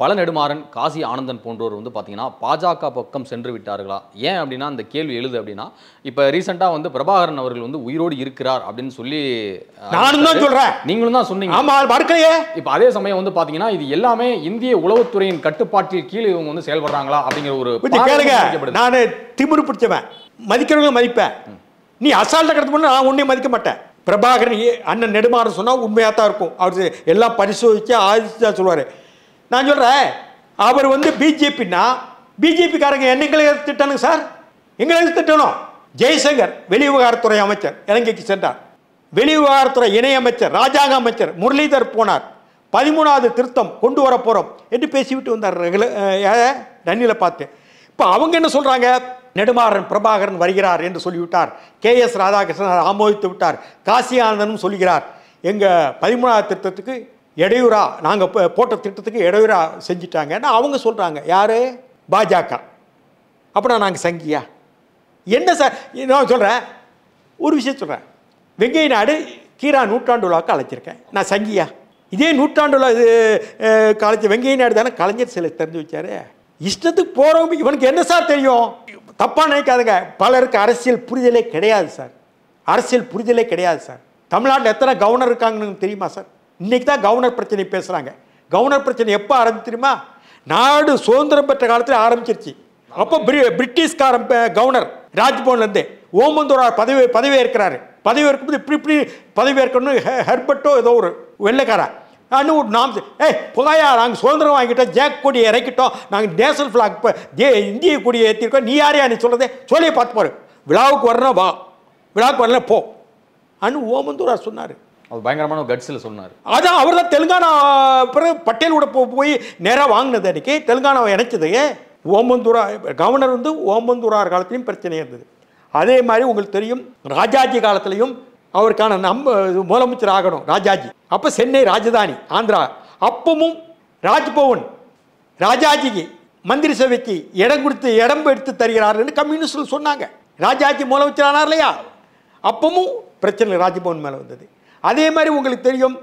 பல நெடுமாறன் காசி ஆனந்தன் போன்றோர் வந்து பார்த்தீங்கன்னா பாஜக பக்கம் சென்று விட்டார்களா ஏன் அப்படின்னா அந்த கேள்வி எழுது அப்படின்னா இப்போ ரீசெண்டாக வந்து பிரபாகரன் அவர்கள் வந்து உயிரோடு இருக்கிறார் அப்படின்னு சொல்லி அஹ், நானும் தான் சொல்றேன் நீங்களும் தான் சொன்னீங்க ஆமா மறுக்கலையே இப்போ அதே சமயம் வந்து பாத்தீங்கன்னா இது எல்லாமே இந்திய உளவுத்துறையின் கட்டுப்பாட்டில் கீழே இவங்க வந்து செயல்படுறாங்களா அப்படிங்கிற ஒரு புத்தி பார்வை கேளுங்க வைக்கப்படுது. நான் திமிரு பிடிச்சவன் மதிக்கிறவங்க மதிப்பேன் நீ அசால்ட்டா கடத்து பண்ண நான் உன்னையும் மதிக்க மாட்டேன் பிரபாகரன் ஏ- அண்ணன் நெடுமாறன் சொன்னா உண்மையாக தான் இருக்கும் அவர் எல்லாம் பரிசோதிச்சு ஆதிச்சு தான் சொல்லுவார் நான் சொல்றேன் அவர் வந்து பிஜேபின்னா பிஜேபிக்காரங்க என்ன எங்களை எதிர்த்து திட்டணுங்க சார் எங்களை எதிர்த்து திட்டணும் ஜெய்சங்கர் வெளிவிவகாரத்துறை அமைச்சர் இலங்கைக்கு சென்றார் வெளிவிவகாரத்துறை இணையமைச்சர் ராஜாங்க அமைச்சர் முரளிதர் போனார் பதிமூணாவது திருத்தம் கொண்டு வர போறோம் என்று பேசிவிட்டு வந்தார் ரெகுல- அஹ், ரணிலை பார்த்து இப்போ அவங்க என்ன சொல்றாங்க நெடுமாறன் பிரபாகரன் வருகிறார் என்று சொல்லிவிட்டார் கே எஸ் ராதாகிருஷ்ணன் ஆமோதித்து விட்டார் காசி ஆனந்தனும் சொல்கிறார் எங்க பதிமூணாவது திட்டத்துக்கு இடையூறா நாங்க போ- போட்ட திட்டத்துக்கு இடையூறா செஞ்சிட்டாங்கன்னா அவங்க சொல்றாங்க யாரு பாஜக அப்படின்னா நாங்கள் சங்கியா என்ன சார் நான் சொல்கிறேன் ஒரு விஷயம் சொல்கிறேன் வெங்கை நாடு கீரா நூற்றாண்டு விழாவுக்கு அழைச்சிருக்கேன் நான் சங்கியா இதே நூற்றாண்டு விழா இது அஹ், கலைஞர் வெங்கை நாடு தானே கலைஞர் சிலை தெரிஞ்சு வச்சாரு இஷ்டத்துக்கு போகிறவங்க இவனுக்கு என்ன சார் தெரியும் தப்பாக நினைக்காதுங்க பலருக்கு அரசியல் புரிதலே கிடையாது சார் அரசியல் புரிதலே கிடையாது சார் தமிழ்நாட்டில் எத்தனை கவர்னர் இருக்காங்கன்னு தெரியுமா சார் இன்னைக்கு தான் கவர்னர் பிரச்சனை பேசுகிறாங்க கவர்னர் பிரச்சனை எப்போ ஆரம்பிச்சு தெரியுமா நாடு சுதந்திரம் பெற்ற காலத்தில் ஆரம்பிச்சிருச்சு அப்போ பிரி- பிரிட்டிஷ்காரன் ப- கவர்னர் ராஜ்பவன்லேருந்து ஓமந்தூரார் பதவி பதவி ஏற்கிறாரு பதவி ஏற்கும்போது இப்படி இப்படி பதவி ஏற்கணும் ஹெர்பர்ட்டோ ஏதோ ஒரு வெள்ளைக்காரன் அன்னு ஒரு நாம் ஏய் புகாயா நாங்கள் சுதந்திரம் வாங்கிட்டோம் ஜேக் கொடியை இறக்கிட்டோம் நாங்கள் நேஷனல் ஃப்ளாக் இப்போ ஜே இந்திய கொடியை ஏற்றிருக்கோம் நீ யாரையா நீ சொல்கிறதே சொல்லியை பார்த்து பாரு விழாவுக்கு வரணும் வா விழாவுக்கு வரல போ அன்னு ஓமந்தூரார் சொன்னார் அவர் பயங்கரமான கட்ஸில் சொன்னார் அதான் அவர் தான் தெலுங்கானா பிறகு பட்டேலோட போ போய் நேராக வாங்கினது அன்றைக்கி தெலுங்கானாவை இணைச்சது ஓமந்தூரா கவர்னர் வந்து ஓமந்தூரார் காலத்துலையும் பிரச்சனை இருந்தது அதே மாதிரி உங்களுக்கு தெரியும் ராஜாஜி காலத்துலையும் அவருக்கான நம்ம முதலமைச்சர் ஆகணும் ராஜாஜி அப்போ சென்னை ராஜதானி ஆந்திரா அப்பவும் ராஜ்பவன் ராஜாஜிக்கு மந்திரி சபைக்கு இடம் கொடுத்து இடம் எடுத்து தருகிறார்னு கம்யூனிஸ்டில் சொன்னாங்க ராஜாஜி முதலமைச்சர் ஆனார் இல்லையா அப்பவும் பிரச்சனை ராஜ்பவன் மேலே வந்தது அதே மாதிரி உங்களுக்கு தெரியும்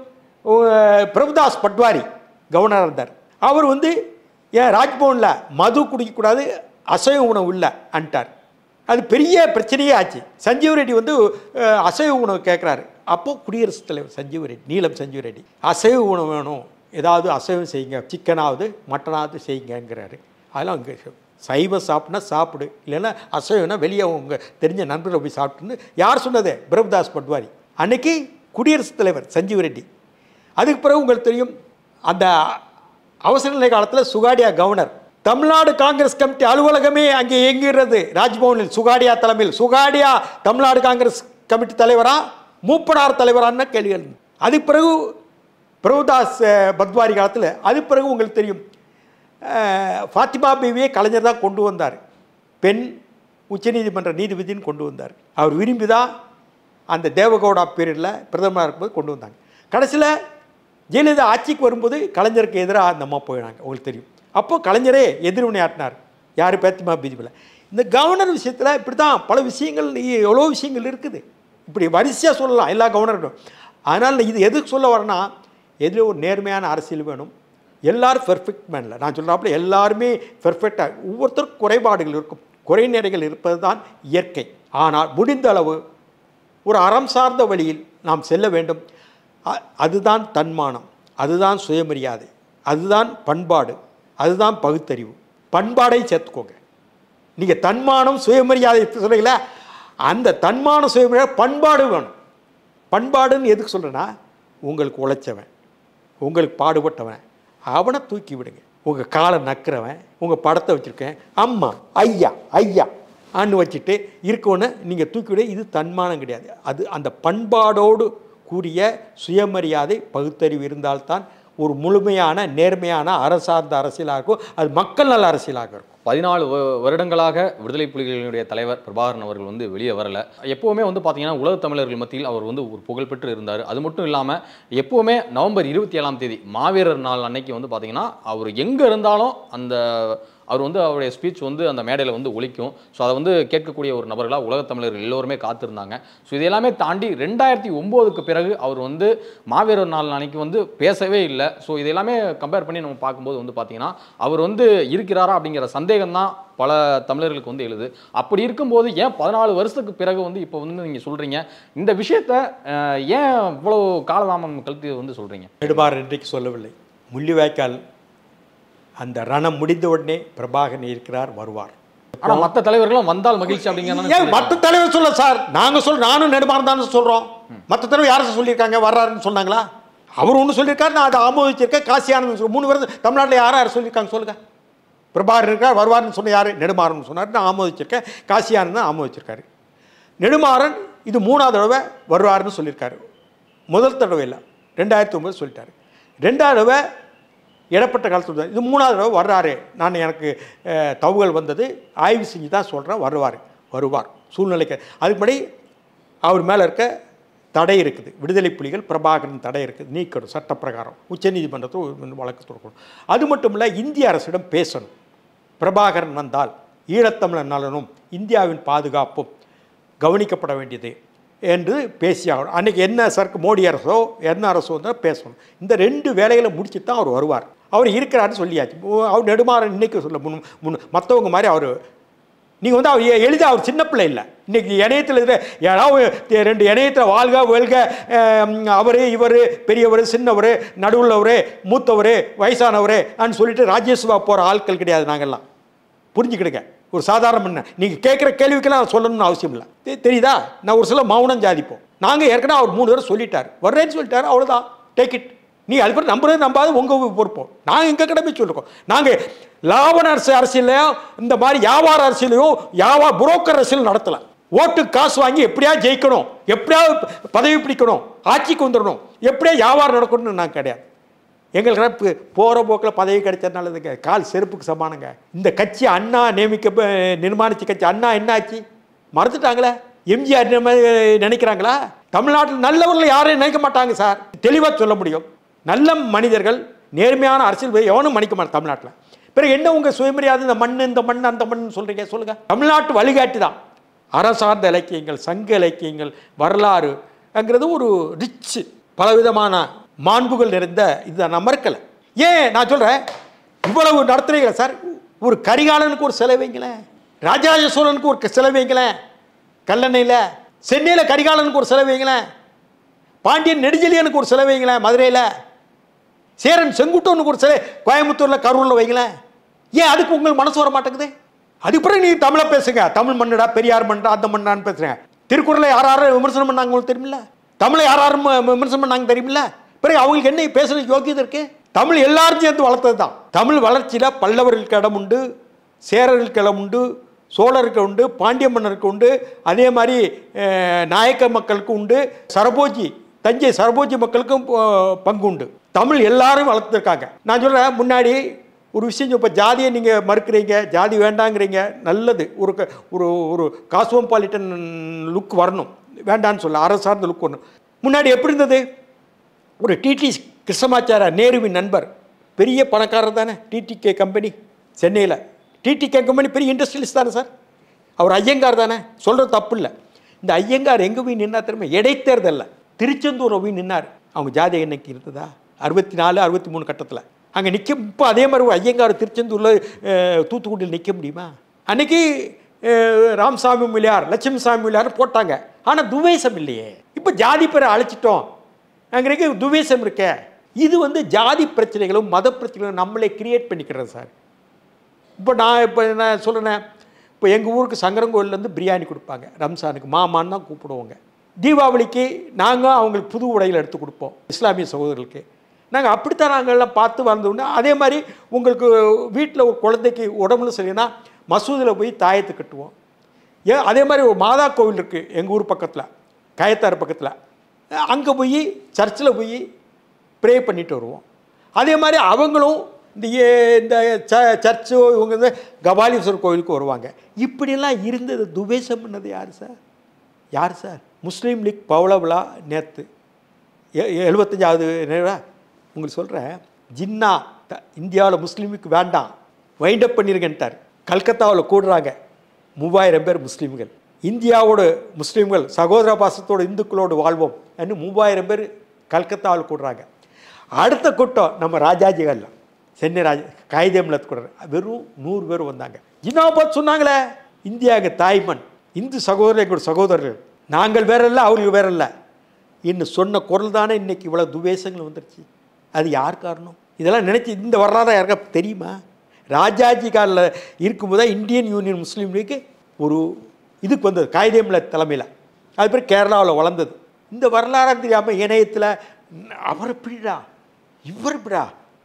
உ- பிரபுதாஸ் பட்வாரி கவர்னராக இருந்தார் அவர் வந்து ஏன் ராஜ்பவனில் மது குடிக்கக்கூடாது அசைவ உணவு இல்லை அன்ட்டார் அது பெரிய பிரச்சனையே ஆச்சு சஞ்சீவ் ரெட்டி வந்து அஹ், அசைவ உணவு கேட்குறாரு அப்போ குடியரசுத் தலைவர் சஞ்சீவ் ரெட்டி நீலம் சஞ்சீவ் ரெட்டி அசைவ உணவு வேணும் ஏதாவது அசைவம் செய்யுங்க சிக்கனாவது மட்டனாவது செய்யுங்கங்கிறாரு அதெல்லாம் அங்கே சைவம் சாப்பிட்னா சாப்பிடு இல்லைன்னா அசைவம்னா வெளியே உங்க தெரிஞ்ச நண்பர்களை போய் சாப்பிட்டுன்னு யார் சொன்னது பிரபுதாஸ் பட்வாரி அன்னைக்கு குடியரசுத் தலைவர் சஞ்சீவ் ரெட்டி அதுக்கு பிறகு உங்களுக்கு தெரியும் அந்த அவசர நிலை காலத்தில் சுகாடியா கவர்னர் தமிழ்நாடு காங்கிரஸ் கமிட்டி அலுவலகமே அங்கே இயங்குகிறது ராஜ்பவனில் சுகாடியா தலைமையில் சுகாடியா தமிழ்நாடு காங்கிரஸ் கமிட்டி தலைவரா மூப்பனார் தலைவரான்னு கேள்வி எழுந்தது அதுக்கு பிறகு பிரபுதாஸ் அஹ், பத்வாரி காலத்தில் அதுக்கு பிறகு உங்களுக்கு தெரியும் அஹ், ஃபாத்திமா பீவியை கலைஞர் தான் கொண்டு வந்தார் பெண் உச்சநீதிமன்ற நீதிபதின்னு கொண்டு வந்தார் அவர் விரும்பி தான் அந்த தேவகவுடா பீரியடில் பிரதமராக இருக்கும்போது கொண்டு வந்தாங்க கடைசியில் ஜெயலலிதா ஆட்சிக்கு வரும்போது கலைஞருக்கு எதிராக அந்த அம்மா போயினாங்க உங்களுக்கு தெரியும் அப்போ கலைஞரே எதிர்வினை ஆட்டினார் யார் பேத்திமா பிஜேபியில் இந்த கவர்னர் விஷயத்தில் இப்படி தான் பல விஷயங்கள் இ- எவ்வளோ விஷயங்கள் இருக்குது இப்படி வரிசையாக சொல்லலாம் எல்லா கவர்னரும் அதனால் இது எதுக்கு சொல்ல வரேன்னா எதில் ஒரு நேர்மையான அரசியல் வேணும் எல்லாரும் பெர்ஃபெக்ட் மேனில் நான் சொல்கிறாப்புல எல்லாருமே பெர்ஃபெக்டாக ஒவ்வொருத்தருக்கும் குறைபாடுகள் இருக்கும் குறைநிறைகள் இருப்பது தான் இயற்கை ஆனால் முடிந்த அளவு ஒரு அறம் சார்ந்த வழியில் நாம் செல்ல வேண்டும் அ- அதுதான் தன்மானம் அதுதான் சுயமரியாதை அதுதான் பண்பாடு அதுதான் பகுத்தறிவு பண்பாடை சேர்த்துக்கோங்க நீங்கள் தன்மானம் சுயமரியாதை சொல்றீங்களா அந்த தன்மான சுயமரியாதை பண்பாடு வேணும் பண்பாடுன்னு எதுக்கு சொல்கிறேன்னா உங்களுக்கு உழைச்சவன் உங்களுக்கு பாடுபட்டவன் அவனை தூக்கி விடுங்க உங்கள் காலை நக்கிறவன் உங்கள் படத்தை வச்சுருக்கேன் அம்மா ஐயா ஐயா ஆன்னு வச்சுட்டு இருக்கவனை நீங்கள் தூக்கி விட இது தன்மானம் கிடையாது அது அந்த பண்பாடோடு கூடிய சுயமரியாதை பகுத்தறிவு இருந்தால்தான் ஒரு முழுமையான நேர்மையான அரசார்ந்த அரசியலாக இருக்கும் அது மக்கள் நல அரசியலாக இருக்கும் பதினாலு வ- வருடங்களாக விடுதலை புலிகளினுடைய தலைவர் பிரபாகரன் அவர்கள் வந்து வெளியே வரல எப்போவுமே வந்து பார்த்தீங்கன்னா உலகத் தமிழர்கள் மத்தியில் அவர் வந்து ஒரு புகழ்பெற்று இருந்தார் அது மட்டும் இல்லாமல் எப்போவுமே நவம்பர் இருபத்தி ஏழாம் தேதி மாவீரர் நாள் அன்னைக்கு வந்து பார்த்தீங்கன்னா அவர் எங்கே இருந்தாலும் அந்த அவர் வந்து அவருடைய ஸ்பீச் வந்து அந்த மேடையில் வந்து ஒலிக்கும் ஸோ அதை வந்து கேட்கக்கூடிய ஒரு நபர்களாக உலகத் தமிழர்கள் எல்லோருமே காத்திருந்தாங்க ஸோ இது எல்லாமே தாண்டி ரெண்டாயிரத்தி ஒம்போதுக்கு பிறகு அவர் வந்து மாவீரர் நாள் அன்னைக்கு வந்து பேசவே இல்லை ஸோ இது எல்லாமே கம்பேர் பண்ணி நம்ம பார்க்கும்போது வந்து பார்த்தீங்கன்னா அவர் வந்து இருக்கிறாரா அப்படிங்கிற சந்தேகம் தான் பல தமிழர்களுக்கு வந்து எழுது அப்படி இருக்கும்போது ஏன் பதினாலு வருஷத்துக்கு பிறகு வந்து இப்போ வந்து நீங்கள் சொல்கிறீங்க இந்த விஷயத்த அஹ், ஏன் இவ்வளோ காலதாமம் கழுத்து வந்து சொல்கிறீங்க நெடுமாறன் இன்றைக்கு சொல்லவில்லை முள்ளிவாய்க்கால் அந்த ரணம் முடிந்த உடனே பிரபாகரன் இருக்கிறார் வருவார் ஆனால் மற்ற தலைவர்களும் வந்தால் மகிழ்ச்சி அப்படிங்கிற ஏன் மற்ற தலைவர் சொல்ல சார் நாங்க சொல்ல நானும் நெடுமாறன் தான் சொல்றோம் மற்ற தலைவர் யாரும் சொல்லியிருக்காங்க வர்றாருன்னு சொன்னாங்களா அவர் ஒன்று சொல்லியிருக்காரு நான் அதை ஆமோதிச்சிருக்கேன் காசி ஆனந்த் சொல்லி- மூணு வருஷம் தமிழ்நாட்டில் யார் யார் சொல்லியிருக்காங்க சொல்லுங்க பிரபாகரன் இருக்கார் வருவார்னு சொன்ன யார் நெடுமாறன் சொன்னார் நான் ஆமோதிச்சிருக்கேன் காசி ஆனந்த் தான் ஆமோதிச்சிருக்காரு நெடுமாறன் இது மூணாவது தடவை வருவார்னு சொல்லியிருக்காரு முதல் தடவை இல்லை ரெண்டாயிரத்தி ஒன்பது சொல்லிட்டாரு ரெண்டாவது தடவை இடப்பட்ட காலத்தில் தான். இது மூணாவது தடவை வர்றாரு நான் எனக்கு அஹ், தகவல் வந்தது ஆய்வு செஞ்சு தான் சொல்கிறேன் வருவார் வருவார் சூழ்நிலைக்கு அதுபடி அவர் மேலே இருக்க தடை இருக்குது விடுதலை புலிகள் பிரபாகரன் தடை இருக்குது நீக்கணும் சட்டப்பிரகாரம் உச்சநீதிமன்றத்தில் வழக்கு தொடக்கணும் அது மட்டும் இல்லை இந்திய அரசிடம் பேசணும் பிரபாகரன் வந்தால் ஈழத்தமிழர் நலனும் இந்தியாவின் பாதுகாப்பும் கவனிக்கப்பட வேண்டியது என்று பேசியாகணும் அன்றைக்கி என்ன சர்க்கு மோடி அரசோ என்ன அரசோ தான் பேசணும் இந்த ரெண்டு வேலைகளை முடிச்சு தான் அவர் வருவார் அவர் இருக்கிறாருன்னு சொல்லியாச்சு ஓ, அவர் நெடுமாறன் இன்னைக்கு சொல்ல முன் முன் மற்றவங்க மாதிரி அவர் நீங்கள் வந்து அவர் எ- எளிதா அவர் சின்ன பிள்ளை இல்லை இன்னைக்கு இணையத்தில் இருக்கிற யாராவது தே- ரெண்டு இணையத்தில் வாழ்க வெல்க அவர் இவர் பெரியவர் சின்னவர் நடுவுள்ளவர் மூத்தவர் வயசானவர் அப்படின்னு சொல்லிட்டு ராஜ்யசபா போகிற ஆட்கள் கிடையாது நாங்கள்லாம் புரிஞ்சுக்கிடுங்க ஒரு சாதாரண மண்ண நீங்கள் கேட்குற கேள்விக்கெல்லாம் நான் சொல்லணும்னு அவசியம் இல்லை தெ- தெரியுதா நான் ஒரு சில மௌனம் ஜாதிப்போம் நாங்கள் ஏற்கனவே அவர் மூணு தடவை சொல்லிட்டார் வர்றேன்னு சொல்லிட்டாரு அவ்வளோதான் டேக் இட் நீ அதுக்கப்புறம் நம்புறது நம்பாது உங்கள் பொறுப்போம் நாங்கள் எங்கள் கடமை சொல்லிருக்கோம் நாங்கள் லாபன அரசு அரசியலையோ இந்த மாதிரி வியாபார அரசியலையோ வியாபார புரோக்கர் அரசியல் நடத்தலை ஓட்டு காசு வாங்கி எப்படியா ஜெயிக்கணும் எப்படியாவது பதவி பிடிக்கணும் ஆட்சிக்கு வந்துடணும் எப்படியா வியாபாரம் நடக்கணும்னு நான் கிடையாது எங்களுக்கு போகிற போக்கில் பதவி கிடைச்ச நல்லதுங்க கால் செருப்புக்கு சமானங்க இந்த கட்சி அண்ணா நியமிக்க நிர்மாணிச்ச கட்சி அண்ணா என்னாச்சு மறந்துட்டாங்களே எம்ஜிஆர் இந்த மாதிரி நினைக்கிறாங்களா தமிழ்நாட்டில் நல்லவர்கள் யாரையும் நினைக்க மாட்டாங்க சார் தெளிவாக சொல்ல முடியும் நல்ல மனிதர்கள் நேர்மையான அரசியல் எவனும் மன்னிக்க மாட்டான் தமிழ்நாட்டில் பிறகு என்ன உங்கள் சுயமரியாதை இந்த மண் இந்த மண் அந்த மண் சொல்கிறீங்க சொல்லுங்க தமிழ்நாட்டு வழிகாட்டி தான் அரசார்ந்த இலக்கியங்கள் சங்க இலக்கியங்கள் வரலாறு அங்கிறது ஒரு ரிச் பலவிதமான மாண்புகள் நிறைந்த இதை நான் மறுக்கலை ஏன் நான் சொல்கிறேன் இவ்வளவு நடத்துறீங்களா சார் ஒரு கரிகாலனுக்கு ஒரு சிலை வைங்களேன் ராஜராஜ சோழனுக்கு ஒரு சிலை வைங்களேன் கல்லணையில் சென்னையில் கரிகாலனுக்கு ஒரு சிலை வைங்களேன் பாண்டியன் நெடுஞ்செழியனுக்கு ஒரு சிலை வைங்களேன் மதுரையில் சேரன் செங்குட்டவனுக்கு ஒரு சிலை கோயம்புத்தூரில் கரூரில் வைங்களேன் ஏன் அதுக்கு உங்களுக்கு மனசு வர மாட்டேங்குது அதுக்கு பிறகு நீ தமிழை பேசுங்க தமிழ் மண்ணுடா பெரியார் மண்ணா அந்த மண்ணான்னு பேசுகிறேன் திருக்குறளை யார் யாரும் விமர்சனம் பண்ணாங்க உங்களுக்கு தெரியுமில்ல தமிழை யார் யாரும் விமர்சனம் பண்ணாங்க தெரியுமில்ல பிறகு அவங்களுக்கு என்ன பேசுகிற யோக்கியது இருக்கு தமிழ் எல்லாரும் சேர்ந்து வளர்த்தது தான் தமிழ் வளர்ச்சியில் பல்லவர்களுக்கு இடம் உண்டு சேரர்களுக்கு இடம் உண்டு சோழருக்கு உண்டு பாண்டிய மன்னருக்கு உண்டு அதே மாதிரி அஹ், நாயக்க மக்களுக்கு உண்டு சரபோஜி தஞ்சை சரபோஜி மக்களுக்கும் அஹ், பங்கு உண்டு தமிழ் எல்லாரும் வளர்த்துருக்காங்க நான் சொல்கிறேன் முன்னாடி ஒரு விஷயம் இப்போ ஜாதியை நீங்கள் மறுக்கிறீங்க ஜாதி வேண்டாங்கிறீங்க நல்லது ஒரு க- ஒரு ஒரு காஸ்மோபாலிட்டன் லுக் வரணும் வேண்டான்னு சொல்ல அரசு சார்ந்த லுக் வரணும் முன்னாடி எப்படி இருந்தது ஒரு டிடி கிருஷ்ணமாச்சார நேருவின் நண்பர் பெரிய பணக்காரர் தானே டிடிகே கம்பெனி சென்னையில் டிடிகே கம்பெனி பெரிய இண்டஸ்ட்ரியலிஸ்ட் தானே சார் அவர் ஐயங்கார் தானே சொல்கிறது தப்பு இல்லை இந்த ஐயங்கார் எங்கே போய் நின்னா திரும்ப இடைத்தேர்தலில் திருச்செந்தூரில் போய் நின்னார் அவங்க ஜாதி என்னைக்கு இருந்ததா அறுபத்தி நாலு அறுபத்தி மூணு கட்டத்தில் அங்கே நிற்க இப்போ அதே மாதிரி ஒரு ஐயங்கார் திருச்செந்தூரில் அஹ், தூத்துக்குடியில் நிற்க முடியுமா அன்னைக்கு அஹ், ராமசாமி மில்லியார் லட்சுமி சாமி மில்லியார் போட்டாங்க ஆனால் துவேசம் இல்லையே இப்போ ஜாதி பேரை அழைச்சிட்டோம் அங்கே துவேசம் இருக்கே இது வந்து ஜாதி பிரச்சனைகளும் மத பிரச்சனைகளும் நம்மளே கிரியேட் பண்ணிக்கிறது சார் இப்போ நான் இப்போ நான் சொல்கிறேன் இப்போ எங்கள் ஊருக்கு சங்கரங்கோயிலேருந்து பிரியாணி கொடுப்பாங்க ரம்சானுக்கு மாமான்னு தான் கூப்பிடுவோங்க தீபாவளிக்கு நாங்கள் அவங்களுக்கு புது உடையில் எடுத்து கொடுப்போம் இஸ்லாமிய சகோதரர்களுக்கு நாங்கள் அப்படித்தான் நாங்கள்லாம் பார்த்து வந்தோம்னா அதே மாதிரி உங்களுக்கு வீட்டில் ஒரு குழந்தைக்கு உடம்புல சரியில்லைன்னா மசூதியில் போய் தாயத்தை கட்டுவோம் ஏன் அதே மாதிரி ஒரு மாதா கோவில் இருக்குது எங்கள் ஊர் பக்கத்தில் கயத்தார் பக்கத்தில் அங்கே போய் சர்ச்சில் போய் ப்ரே பண்ணிட்டு வருவோம் அதே மாதிரி அவங்களும் இந்த ஏ- இந்த ச சர்ச்சு இவங்க வந்து கபாலீஸ்வரர் கோவிலுக்கு வருவாங்க இப்படியெல்லாம் இருந்தது துவேஷம் பண்ணது யார் சார் யார் சார் முஸ்லீம் லீக் பவள விழா நேற்று எழுபத்தஞ்சாவது நேரா உங்களுக்கு சொல்கிறேன் ஜின்னா இந்தியாவில் முஸ்லீமுக்கு வேண்டாம் வைண்ட் அப் பண்ணிருங்கன்ட்டார் கல்கத்தாவில் கூடுறாங்க மூவாயிரம் பேர் முஸ்லீம்கள் இந்தியாவோட முஸ்லீம்கள் சகோதர பாசத்தோட இந்துக்களோடு வாழ்வோம் என்று மூவாயிரம் பேர் கல்கத்தாவில் கூடுறாங்க அடுத்த கூட்டம் நம்ம ராஜாஜிகள்லாம் சென்னை ராஜ காகிதம்லத் கூட வெறும் நூறு பேர் வந்தாங்க ஜினாபாத் சொன்னாங்களே இந்தியாவுக்கு தாய்மண் இந்து சகோதரர் எங்களோட சகோதரர்கள் நாங்கள் வேற இல்லை அவர்கள் வேற இல்லை இன்னும் சொன்ன குரல் தானே இன்னைக்கு இவ்வளோ துவேஷங்கள் வந்துருச்சு அது யார் காரணம் இதெல்லாம் நினச்சி இந்த வரலாறு யாருக்கா தெரியுமா ராஜாஜி காலில் இருக்கும்போது தான் இந்தியன் யூனியன் முஸ்லீம் லீக்கு ஒரு இதுக்கு வந்தது காகிதம்ல தலைமையில் அது பேர் கேரளாவில் வளர்ந்தது இந்த வரலாறு தெரியாமல் இணையத்தில் அவர் எப்படிடா இவர் எப்படிடா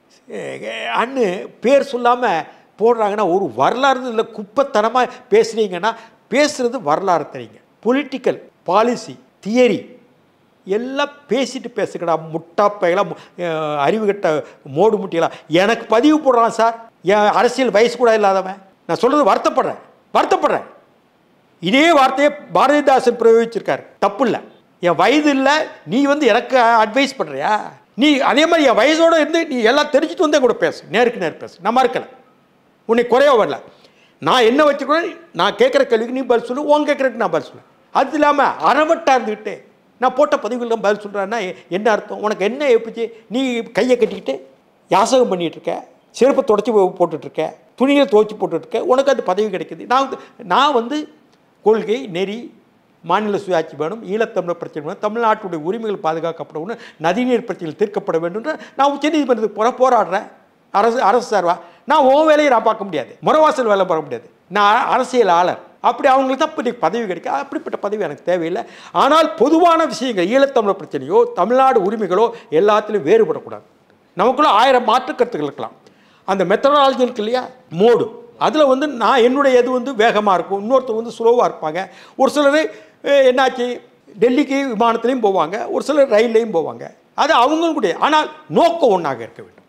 அண்ணு பேர் சொல்லாமல் போடுறாங்கன்னா ஒரு வரலாறு இல்லை குப்பத்தனமாக பேசுனீங்கன்னா பேசுகிறது வரலாறு தெரியுங்க பொலிட்டிக்கல் பாலிசி தியரி எல்லாம் பேசிட்டு பேசுக்கடா முட்டாப்பைகளாம் அறிவு கட்ட மோடு முட்டியெல்லாம் எனக்கு பதிவு போடுறான் சார் என் அரசியல் வயசு கூட இல்லாதவன் நான் சொல்கிறது வருத்தப்படுறேன் வருத்தப்படுறேன் இதே வார்த்தையை பாரதிதாசன் பிரயோகிச்சிருக்காரு தப்பு இல்லை என் வயது இல்லை நீ வந்து எனக்கு அட்வைஸ் பண்ணுறியா நீ அதே மாதிரி என் வயசோடு இருந்து நீ எல்லாம் தெரிஞ்சுட்டு வந்தே கூட பேசு நேருக்கு நேர் பேசு நான் மறுக்கலை உன்னை குறைய வரல நான் என்ன வச்சுக்கிறேன் நான் கேட்குற கேள்விக்கு நீ பதில் சொல்லு உன் கேட்குறதுக்கு நான் பதில் சொல்லுவேன் அது இல்லாமல் அறவட்டாக இருந்துக்கிட்டு நான் போட்ட பதிவுகள் பதில் சொல்கிறேன்னா என்ன அர்த்தம் உனக்கு என்ன எப்படிச்சு நீ கையை கட்டிக்கிட்டு யாசகம் பண்ணிகிட்டு இருக்க செருப்பை தொடச்சி போட்டுட்ருக்க துணியை துவைச்சி போட்டுட்ருக்க உனக்கு அது பதவி கிடைக்குது நான் வந்து நான் வந்து கொள்கை நெறி மாநில சுயாட்சி வேணும் ஈழத்தமிழர் பிரச்சனை வேணும் தமிழ்நாட்டுடைய உரிமைகள் பாதுகாக்கப்பட வேண்டும் நதிநீர் பிரச்சனைகள் தீர்க்கப்பட வேண்டும் நான் உச்சநீதிமன்றத்துக்கு போகிற போராடுறேன் அரசு அரசு சார்வா நான் உன் வேலையை நான் பார்க்க முடியாது முறவாசல் வேலை பார்க்க முடியாது நான் அரசியலாளர் அப்படி அவங்களுக்கு தான் இப்படி பதவி கிடைக்கும் அப்படிப்பட்ட பதவி எனக்கு தேவையில்லை ஆனால் பொதுவான விஷயங்கள் ஈழத்தமிழர் பிரச்சனையோ தமிழ்நாடு உரிமைகளோ எல்லாத்துலேயும் வேறுபடக்கூடாது நமக்குள்ள ஆயிரம் மாற்று கருத்துக்கள் இருக்கலாம் அந்த மெத்தடாலஜி இருக்கு இல்லையா மோடு அதில் வந்து நான் என்னுடைய இது வந்து வேகமாக இருக்கும் இன்னொருத்தர் வந்து ஸ்லோவாக இருப்பாங்க ஒரு சிலர் அஹ், என்னாச்சு டெல்லிக்கு விமானத்துலேயும் போவாங்க ஒரு சிலர் ரயில்லையும் போவாங்க அது அவங்களுடைய ஆனால் நோக்கம் ஒன்றாக இருக்க வேண்டும்